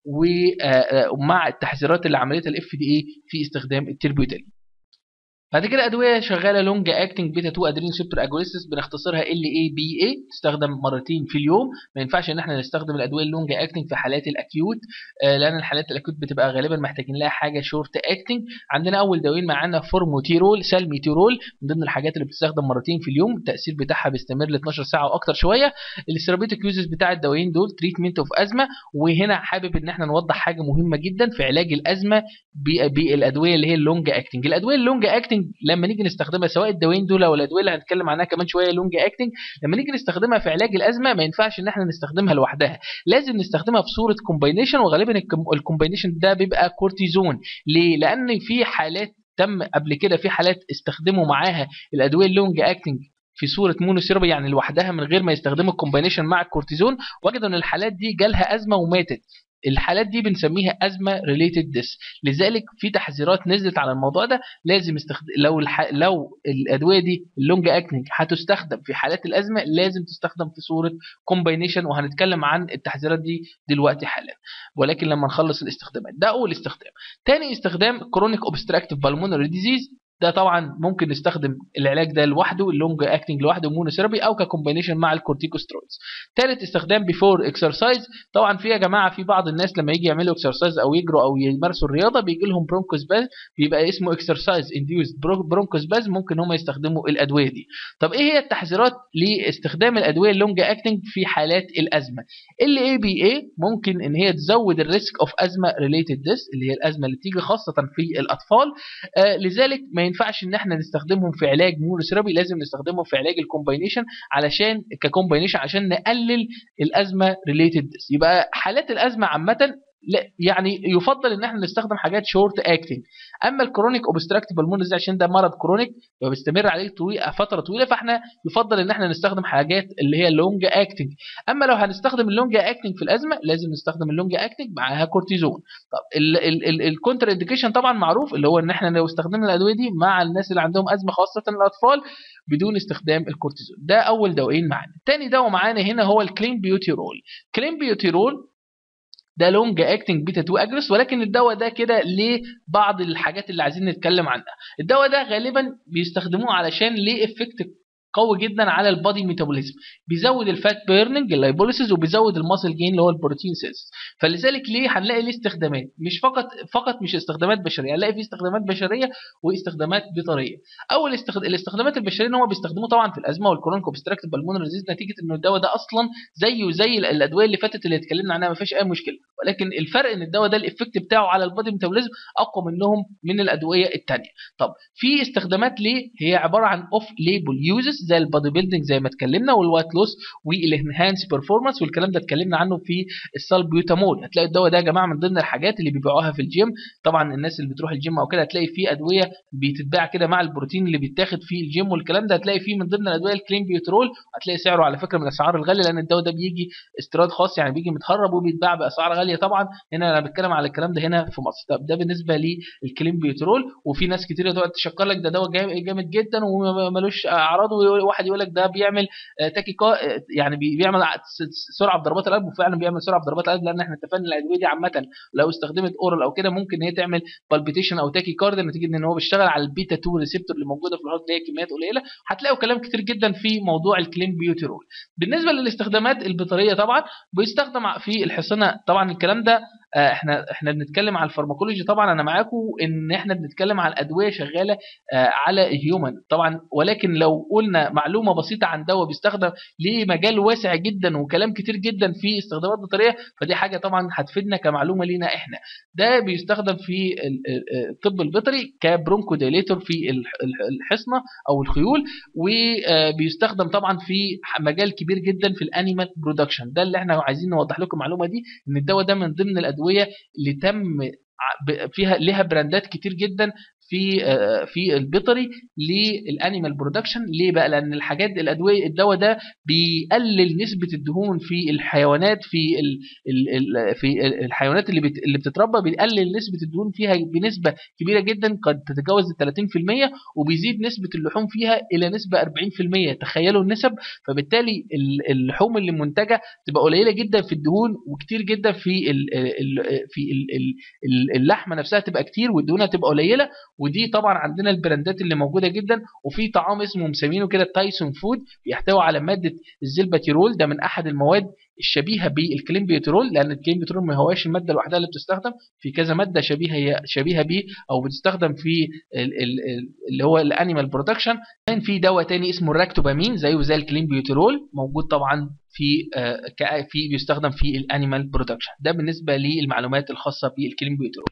ومع التحذيرات اللي عملتها الاف دي اي في استخدام التربيوتالين بعد كده ادويه شغاله لونج اكتنج بيتا 2 ادرينال سيبتور اجونستس بنختصرها ال اي بي اي تستخدم مرتين في اليوم ما ينفعش ان احنا نستخدم الادويه اللونج اكتنج في حالات الاكيوت آه لان الحالات الاكيوت بتبقى غالبا محتاجين لها حاجه شورت اكتنج عندنا اول دوايين معانا فورموتيرول سالميتيرول من ضمن الحاجات اللي بتستخدم مرتين في اليوم التاثير بتاعها بيستمر ل 12 ساعه واكتر شويه الثيرابيوتيك يوزز بتاع الدوايين دول تريتمنت اوف ازمه وهنا حابب ان احنا نوضح حاجه مهمه جدا في علاج الازمه بالادويه اللي هي اللونج اكتنج الادويه اللونج اكتنج لما نيجي نستخدمها سواء الدوايين دول او الادويه اللي هنتكلم عنها كمان شويه لونج اكتنج لما نيجي نستخدمها في علاج الازمه ما ينفعش ان احنا نستخدمها لوحدها لازم نستخدمها في صوره كومباينيشن وغالبا الكومباينيشن ده بيبقى كورتيزون ليه لان في حالات تم قبل كده في حالات استخدموا معاها الادويه اللونج اكتنج في صوره مونوثيرابي يعني لوحدها من غير ما يستخدموا الكومباينيشن مع الكورتيزون وجدوا ان الحالات دي جالها ازمه وماتت الحالات دي بنسميها ازمه ريليتد ديس لذلك في تحذيرات نزلت على الموضوع ده لازم استخد... لو الح... لو الادويه دي اللونج اكتنج هتستخدم في حالات الازمه لازم تستخدم في صوره كومباينيشن وهنتكلم عن التحذيرات دي دلوقتي حالا ولكن لما نخلص الاستخدامات ده اول استخدام تاني استخدام كرونيك اوبستراكتيف بالمونري ديزيز ده طبعا ممكن نستخدم العلاج ده لوحده اللونج اكتنج لوحده مونوثيرابي او ككومبينيشن مع الكورتيكوسترويدز ثالث استخدام بيفور اكسرسايز طبعا في يا جماعه في بعض الناس لما يجي يعملوا اكسرسايز او يجروا او يمارسوا الرياضه بيجي لهم برونكوسباز بيبقى اسمه اكسرسايز انديوزد برونكوسباز ممكن هم يستخدموا الادويه دي طب ايه هي التحذيرات لاستخدام الادويه اللونج اكتنج في حالات الازمه ال اي بي اي ممكن ان هي تزود الريسك اوف ازمه ريليتد ديس اللي هي الازمه اللي بتيجي خاصه في الاطفال آه لذلك ما ينفعش ان احنا نستخدمهم في علاج مونوثيرابي لازم نستخدمهم في علاج الكومباينيشن علشان ككومباينيشن عشان نقلل الازمه ريليتد ديس يبقى حالات الازمه عامه لا يعني يفضل ان احنا نستخدم حاجات شورت اكتنج اما الكرونيك اوبستراكتيف بالمونز عشان ده مرض كرونيك وبيستمر عليه طويل فتره طويله فاحنا يفضل ان احنا نستخدم حاجات اللي هي لونج اكتنج اما لو هنستخدم اللونج اكتنج في الازمه لازم نستخدم اللونج اكتنج معاها كورتيزون طب الكونتر انديكيشن طبعا معروف اللي هو ان احنا لو استخدمنا الادويه دي مع الناس اللي عندهم ازمه خاصه الاطفال بدون استخدام الكورتيزون ده اول دواءين معانا تاني دواء معانا هنا هو الكلين بيوتيرول كلين بيوتيرول ده لونج اكتنج بيتا 2 اجرس ولكن الدواء ده كده ليه بعض الحاجات اللي عايزين نتكلم عنها الدواء ده غالبا بيستخدموه علشان ليه افكت قوي جدا على البادي ميتابوليزم بيزود الفات بيرنينج اللايبوليسيس وبيزود الماسل جين اللي هو البروتين سيلز فلذلك ليه هنلاقي ليه استخدامات مش فقط فقط مش استخدامات بشريه هنلاقي فيه استخدامات بشريه واستخدامات بيطريه اول استخد... الاستخدامات البشريه ان هم بيستخدموه طبعا في الازمه والكرونيك اوبستراكتيف بالمونري ديزيز نتيجه ان الدواء ده اصلا زيه زي الادويه اللي فاتت اللي اتكلمنا عنها ما فيش اي مشكله ولكن الفرق ان الدواء ده الافكت بتاعه على البادي ميتابوليزم اقوى منهم من الادويه الثانيه طب في استخدامات ليه هي عباره عن اوف ليبل يوزز زي البادي بيلدينج زي ما اتكلمنا والوايت لوس والانهانس بيرفورمانس والكلام ده اتكلمنا عنه في السالبيوتامول هتلاقي الدواء ده يا جماعه من ضمن الحاجات اللي بيبيعوها في الجيم طبعا الناس اللي بتروح الجيم او كده هتلاقي فيه ادويه بتتباع كده مع البروتين اللي بيتاخد في الجيم والكلام ده هتلاقي فيه من ضمن الادويه الكلين بيوترول هتلاقي سعره على فكره من الاسعار الغاليه لان الدواء ده بيجي استيراد خاص يعني بيجي متهرب وبيتباع باسعار غاليه طبعا هنا انا بتكلم على الكلام ده هنا في مصر طب ده بالنسبه للكلين بيوترول وفي ناس كتير تقعد تشكر لك ده دواء جامد جدا وملوش اعراض وواحد يقول لك ده بيعمل تاكيكا يعني بيعمل سرعه في ضربات القلب وفعلا بيعمل سرعه في ضربات القلب لان احنا اتفقنا الادويه دي عامه لو استخدمت اورال او كده ممكن ان هي تعمل بالبيتيشن او تاكي كارد نتيجه ان هو بيشتغل على البيتا 2 ريسبتور اللي موجوده في الهارت اللي هي كميات قليله هتلاقوا كلام كتير جدا في موضوع الكلين بيوتيرول بالنسبه للاستخدامات البيطريه طبعا بيستخدم في الحصانه طبعا الكلام ده احنا احنا بنتكلم على الفارماكولوجي طبعا انا معاكم ان احنا بنتكلم على الادويه شغاله على الهيومن طبعا ولكن لو قلنا معلومه بسيطه عن دواء بيستخدم ليه مجال واسع جدا وكلام كتير جدا في استخدامات بطاريه فدي حاجه طبعا هتفيدنا كمعلومه لينا احنا ده بيستخدم في الطب البيطري كبرونكو دايليتور في الحصنه او الخيول وبيستخدم طبعا في مجال كبير جدا في الانيمال برودكشن ده اللي احنا عايزين نوضح لكم المعلومه دي ان الدواء ده من ضمن الادويه اللي تم فيها ليها براندات كتير جدا في في البيطري للانيمال برودكشن ليه بقى لان الحاجات الادويه الدواء ده بيقلل نسبه الدهون في الحيوانات في ال ال في الحيوانات اللي بت اللي بتتربى بيقلل نسبه الدهون فيها بنسبه كبيره جدا قد تتجاوز ال 30% وبيزيد نسبه اللحوم فيها الى نسبه 40% تخيلوا النسب فبالتالي اللحوم اللي منتجه تبقى قليله جدا في الدهون وكتير جدا في ال ال في ال اللحمه نفسها تبقى كتير والدهون هتبقى قليله ودي طبعا عندنا البراندات اللي موجوده جدا وفي طعام اسمه مسمينه كده تايسون فود بيحتوي على ماده الزلباتيرول ده من احد المواد الشبيهه بالكليمبيوترول لان الكليمبيوترول ما هواش الماده الوحيده اللي بتستخدم في كذا ماده شبيهه هي شبيهه بيه او بتستخدم في ال ال اللي هو الانيمال برودكشن كان في دواء تاني اسمه الراكتوبامين زيه زي الكليمبيوترول موجود طبعا في في بيستخدم في الانيمال برودكشن ده بالنسبه للمعلومات الخاصه بالكليمبيوترول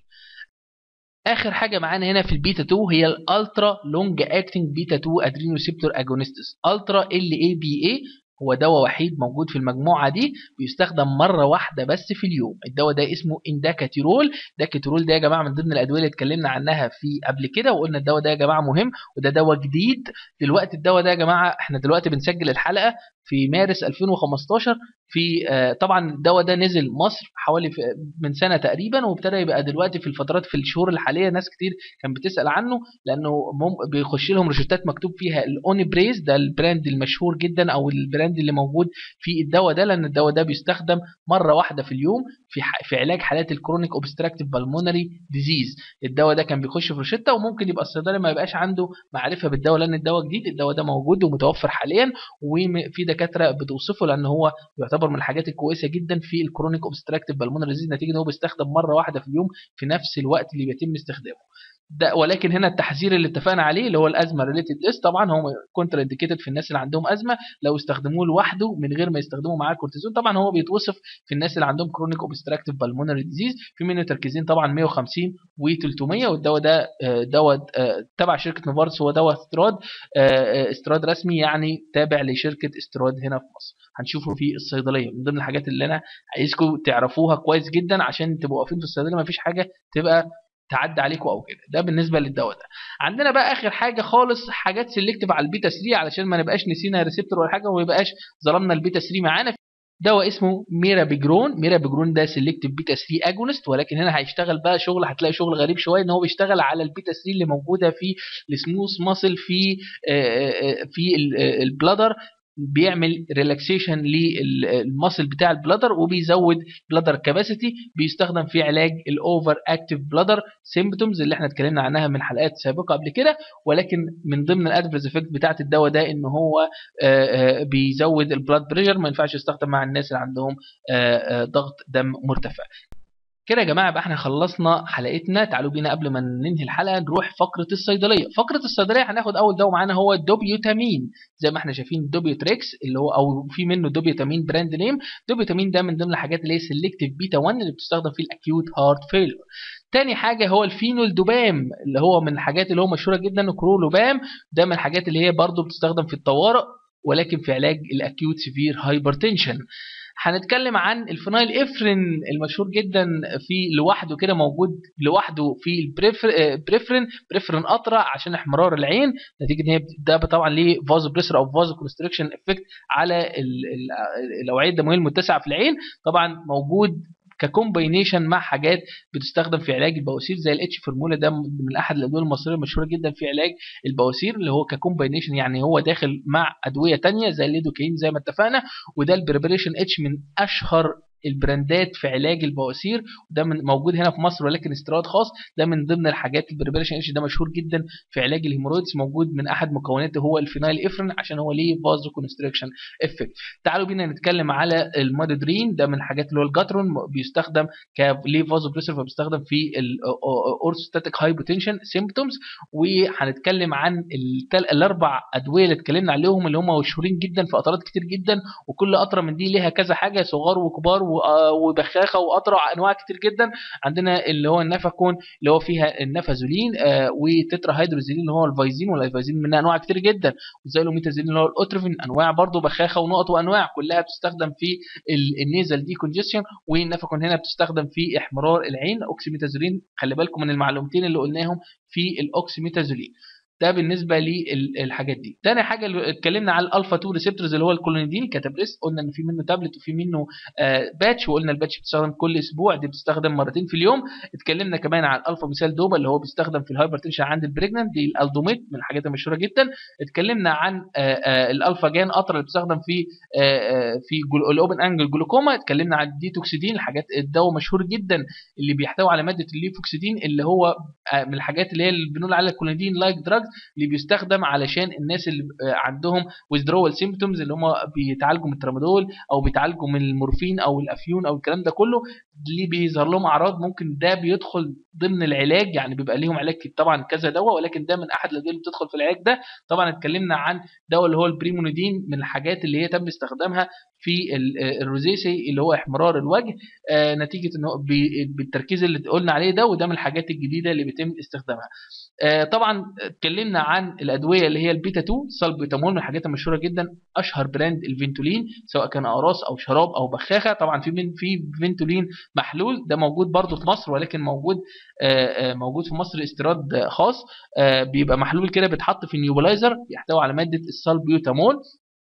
اخر حاجه معانا هنا في البيتا 2 هي الالترا لونج اكتنج بيتا 2 ادرينوسيبتور اجونستس الترا ال اي بي اي هو دواء وحيد موجود في المجموعه دي بيستخدم مره واحده بس في اليوم الدواء ده اسمه انداكاتيرول داكاتيرول ده يا جماعه من ضمن الادويه اللي اتكلمنا عنها في قبل كده وقلنا الدواء ده يا جماعه مهم وده دواء جديد دلوقتي الدواء ده يا جماعه احنا دلوقتي بنسجل الحلقه في مارس 2015 في آه، طبعا الدواء ده نزل مصر حوالي في- من سنه تقريبا وابتدى يبقى دلوقتي في الفترات في الشهور الحاليه ناس كتير كان بتسال عنه لانه مم بيخش لهم روشتات مكتوب فيها الاوني بريز ده البراند المشهور جدا او البراند اللي موجود في الدواء ده لان الدواء ده بيستخدم مره واحده في اليوم في ح- في علاج حالات الكرونيك اوبستراكتيف بالمونري ديزيز الدواء ده كان بيخش في روشته وممكن يبقى الصيدلي ما يبقاش عنده معرفه بالدواء لان الدواء جديد الدواء ده موجود ومتوفر حاليا وفي دكاتره بتوصفه لان هو يعتبر من الحاجات الكويسه جدا في الكرونيك اوبستراكتيف بالمونري ديزيز نتيجه ان هو بيستخدم مره واحده في اليوم في نفس الوقت اللي بيتم استخدامه ده ولكن هنا التحذير اللي اتفقنا عليه اللي هو الازمه ريليتد ديس طبعا هو كونتر انديكيتد في الناس اللي عندهم ازمه لو استخدموه لوحده من غير ما يستخدموا معاه كورتيزون طبعا هو بيتوصف في الناس اللي عندهم كرونيك اوبستراكتيف بالمونري ديزيز في منه تركيزين طبعا 150 و300 والدواء ده آه، دواء آه، تبع شركه نوفارس هو دواء استراد آه، آه، استراد رسمي يعني تابع لشركه استراد هنا في مصر هنشوفه في الصيدليه من ضمن الحاجات اللي انا عايزكم تعرفوها كويس جدا عشان تبقوا واقفين في الصيدليه ما فيش حاجه تبقى تعدي عليكم او كده ده بالنسبه للدواء ده عندنا بقى اخر حاجه خالص حاجات سيلكتيف على البيتا 3 علشان ما نبقاش نسينا ريسبتور ولا حاجه وما يبقاش ظلمنا البيتا 3 معانا دواء اسمه ميرا بيجرون ميرا بيجرون ده سيلكتيف بيتا 3 اجونست ولكن هنا هيشتغل بقى شغل هتلاقي شغل غريب شويه ان هو بيشتغل على البيتا 3 اللي موجوده في السموث ماسل في آه، آه، في ال- آه، البلادر بيعمل ريلاكسيشن للماسل بتاع البلادر وبيزود بلادر كاباسيتي بيستخدم في علاج الاوفر اكتيف بلادر سيمبتومز اللي احنا اتكلمنا عنها من حلقات سابقه قبل كده ولكن من ضمن الادفيرس افكت بتاعت الدواء ده ان هو آه، آه، بيزود البلاد بريشر ما ينفعش يستخدم مع الناس اللي عندهم آه، آه، ضغط دم مرتفع كده يا جماعه يبقى احنا خلصنا حلقتنا تعالوا بينا قبل ما ننهي الحلقه نروح فقره الصيدليه فقره الصيدليه هناخد اول دواء معانا هو الدوبيوتامين زي ما احنا شايفين دوبيوتريكس اللي هو او في منه دوبيوتامين براند نيم دوبيوتامين ده من ضمن الحاجات اللي هي سيلكتيف بيتا 1 اللي بتستخدم في الاكيوت هارت فيلر تاني حاجه هو الفينول دوبام اللي هو من الحاجات اللي هو مشهوره جدا كرولوبام ده من الحاجات اللي هي برضو بتستخدم في الطوارئ ولكن في علاج الاكيوت سيفير هايبرتنشن هنتكلم عن الفينايل افرين المشهور جدا في لوحده كده موجود لوحده في البريفرين بريفرين قطره عشان احمرار العين نتيجه ان هي ده طبعا ليه فازو بريسر او فازو كونستريكشن افكت على ال- ال- الاوعيه الدمويه المتسعه في العين طبعا موجود ككومباينيشن مع حاجات بتستخدم في علاج البواسير زي الاتش فورمولا ده من احد الادويه المصريه المشهوره جدا في علاج البواسير اللي هو ككومباينيشن يعني هو داخل مع ادويه تانية زي الليدوكاين زي ما اتفقنا وده البريبريشن اتش من اشهر البراندات في علاج البواسير وده من موجود هنا في مصر ولكن استيراد خاص ده من ضمن الحاجات البريبريشن اتش ده مشهور جدا في علاج الهيمورويدز موجود من احد مكوناته هو الفينايل افرين عشان هو ليه فازو كونستريكشن افكت تعالوا بينا نتكلم على المادودرين ده من الحاجات اللي هو الجاترون بيستخدم ك ليه فازو بريسر فبيستخدم في الاورثوستاتيك هايبوتنشن سيمبتومز وهنتكلم عن التل... الاربع ادويه اللي اتكلمنا عليهم اللي هم مشهورين جدا في قطرات كتير جدا وكل قطره من دي ليها كذا حاجه صغار وكبار و- آه وبخاخه وقطره انواع كتير جدا عندنا اللي هو النفاكون اللي هو فيها النفازولين آه وتترا هيدروزيلين اللي هو الفايزين والفايزين منها انواع كتير جدا وزي الاوميتازين اللي هو الاوتروفين انواع برضه بخاخه ونقط وانواع كلها بتستخدم في ال- النيزل دي كونجستشن والنفاكون هنا بتستخدم في احمرار العين اوكسيميتازولين خلي بالكم من المعلومتين اللي قلناهم في الاوكسيميتازولين ده بالنسبه للحاجات دي تاني حاجه اللي اتكلمنا على الالفا 2 ريسبتورز اللي هو الكولونيدين كتابريس قلنا ان في منه تابلت وفي منه آه باتش وقلنا الباتش بتستخدم كل اسبوع دي بتستخدم مرتين في اليوم اتكلمنا كمان عن الالفا مثال دوبا اللي هو بيستخدم في الهايبرتنشن عند البريجننت دي الالدوميت من الحاجات المشهوره جدا اتكلمنا عن آه آه الالفا جان قطره اللي بتستخدم في آه آه في جل... الاوبن انجل جلوكوما اتكلمنا عن الديتوكسيدين الحاجات الدواء مشهور جدا اللي بيحتوي على ماده الليفوكسيدين اللي هو آه من الحاجات اللي هي اللي بنقول عليها الكولونيدين لايك دراجز اللي بيستخدم علشان الناس اللي آه، عندهم withdrawal symptoms اللي هم بيتعالجوا من الترامادول او بيتعالجوا من المورفين او الافيون او الكلام ده كله اللي بيظهر لهم اعراض ممكن ده بيدخل ضمن العلاج يعني بيبقى ليهم علاج طبعا كذا دواء ولكن ده من احد الادويه اللي بتدخل في العلاج ده طبعا اتكلمنا عن دواء اللي هو البريمونيدين من الحاجات اللي هي تم استخدامها في ال- آه، الروزيسي اللي هو احمرار الوجه آه، نتيجه ان هو بي- بالتركيز اللي قلنا عليه ده وده من الحاجات الجديده اللي بيتم استخدامها آه، طبعا اتكلمنا عن الادويه اللي هي البيتا 2 سالبيتامول من الحاجات المشهوره جدا اشهر براند الفينتولين سواء كان اقراص او شراب او بخاخه طبعا في من في فينتولين محلول ده موجود برضه في مصر ولكن موجود آه، آه، موجود في مصر استيراد آه، خاص آه، بيبقى محلول كده بيتحط في نيوبلايزر يحتوي على ماده السالبيوتامول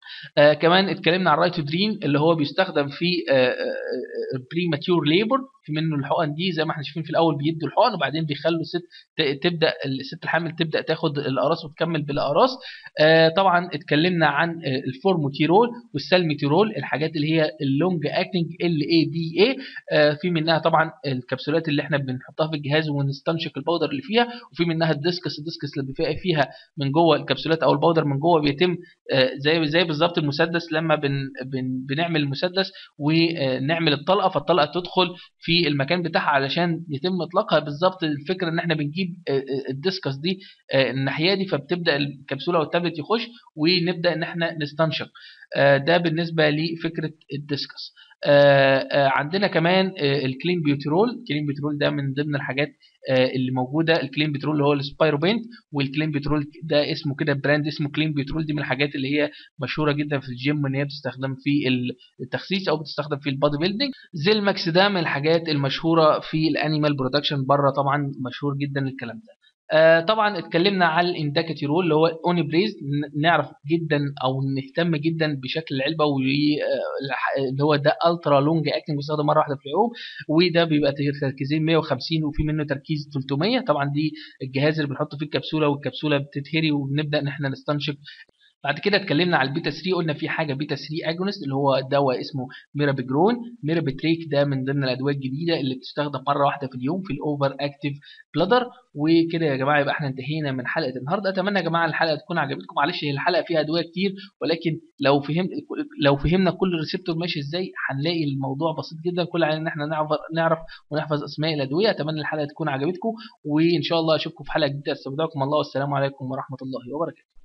آه كمان اتكلمنا عن رايتودرين اللي هو بيستخدم في بري ماتيور ليبر في منه الحقن دي زي ما احنا شايفين في الاول بيدوا الحقن وبعدين بيخلوا الست ت- تبدا الست الحامل تبدا تاخد الاقراص وتكمل بالاقراص آه طبعا اتكلمنا عن آه، الفورموتيرول والسالميتيرول الحاجات اللي هي اللونج اكتنج ال اي بي اي في منها طبعا الكبسولات اللي احنا بنحطها في الجهاز ونستنشق البودر اللي فيها وفي منها الديسكس الديسكس اللي بيبقى فيها من جوه الكبسولات او البودر من جوه بيتم آه، زي زي بالظبط المسدس لما بن بن بنعمل المسدس ونعمل الطلقه فالطلقه تدخل في المكان بتاعها علشان يتم اطلاقها بالظبط الفكره ان احنا بنجيب آه، آه، الديسكس دي آه، الناحيه دي فبتبدا الكبسوله والتابلت يخش ونبدا ان احنا نستنشق آه، ده بالنسبه لفكره الديسكس آه، آه، عندنا كمان آه، الكلين بيوترول الكلين بيوترول ده من ضمن الحاجات آه، اللي موجوده الكلين بترول اللي هو السبايروبنت والكلين بترول ده اسمه كده براند اسمه كلين بترول دي من الحاجات اللي هي مشهوره جدا في الجيم ان هي بتستخدم في التخسيس او بتستخدم في البادي بيلدينج زيلماكس ده من الحاجات المشهوره في الانيمال برودكشن بره طبعا مشهور جدا الكلام ده آه طبعا اتكلمنا على الاندكاتيرول اللي هو اوني بريز نعرف جدا او نهتم جدا بشكل العلبه واللي هو ده الترا لونج اكتنج بيستخدم مره واحده في العوم وده بيبقى تركيزين 150 وفي منه تركيز 300 طبعا دي الجهاز اللي بنحط فيه الكبسوله والكبسوله بتتهري وبنبدا ان احنا نستنشق بعد كده اتكلمنا على البيتا 3 قلنا في حاجه بيتا 3 اجونست اللي هو دواء اسمه ميرابيجرون ميرابيتريك ده من ضمن الادويه الجديده اللي بتستخدم مره واحده في اليوم في الاوفر اكتيف بلادر وكده يا جماعه يبقى احنا انتهينا من حلقه النهارده اتمنى يا جماعه الحلقه تكون عجبتكم معلش هي الحلقه فيها ادويه كتير ولكن لو فهمت لو فهمنا كل ريسبتور ماشي ازاي هنلاقي الموضوع بسيط جدا كل علينا ان احنا نعرف نعرف ونحفظ اسماء الادويه اتمنى الحلقه تكون عجبتكم وان شاء الله اشوفكم في حلقه جديده استودعكم الله والسلام عليكم ورحمه الله وبركاته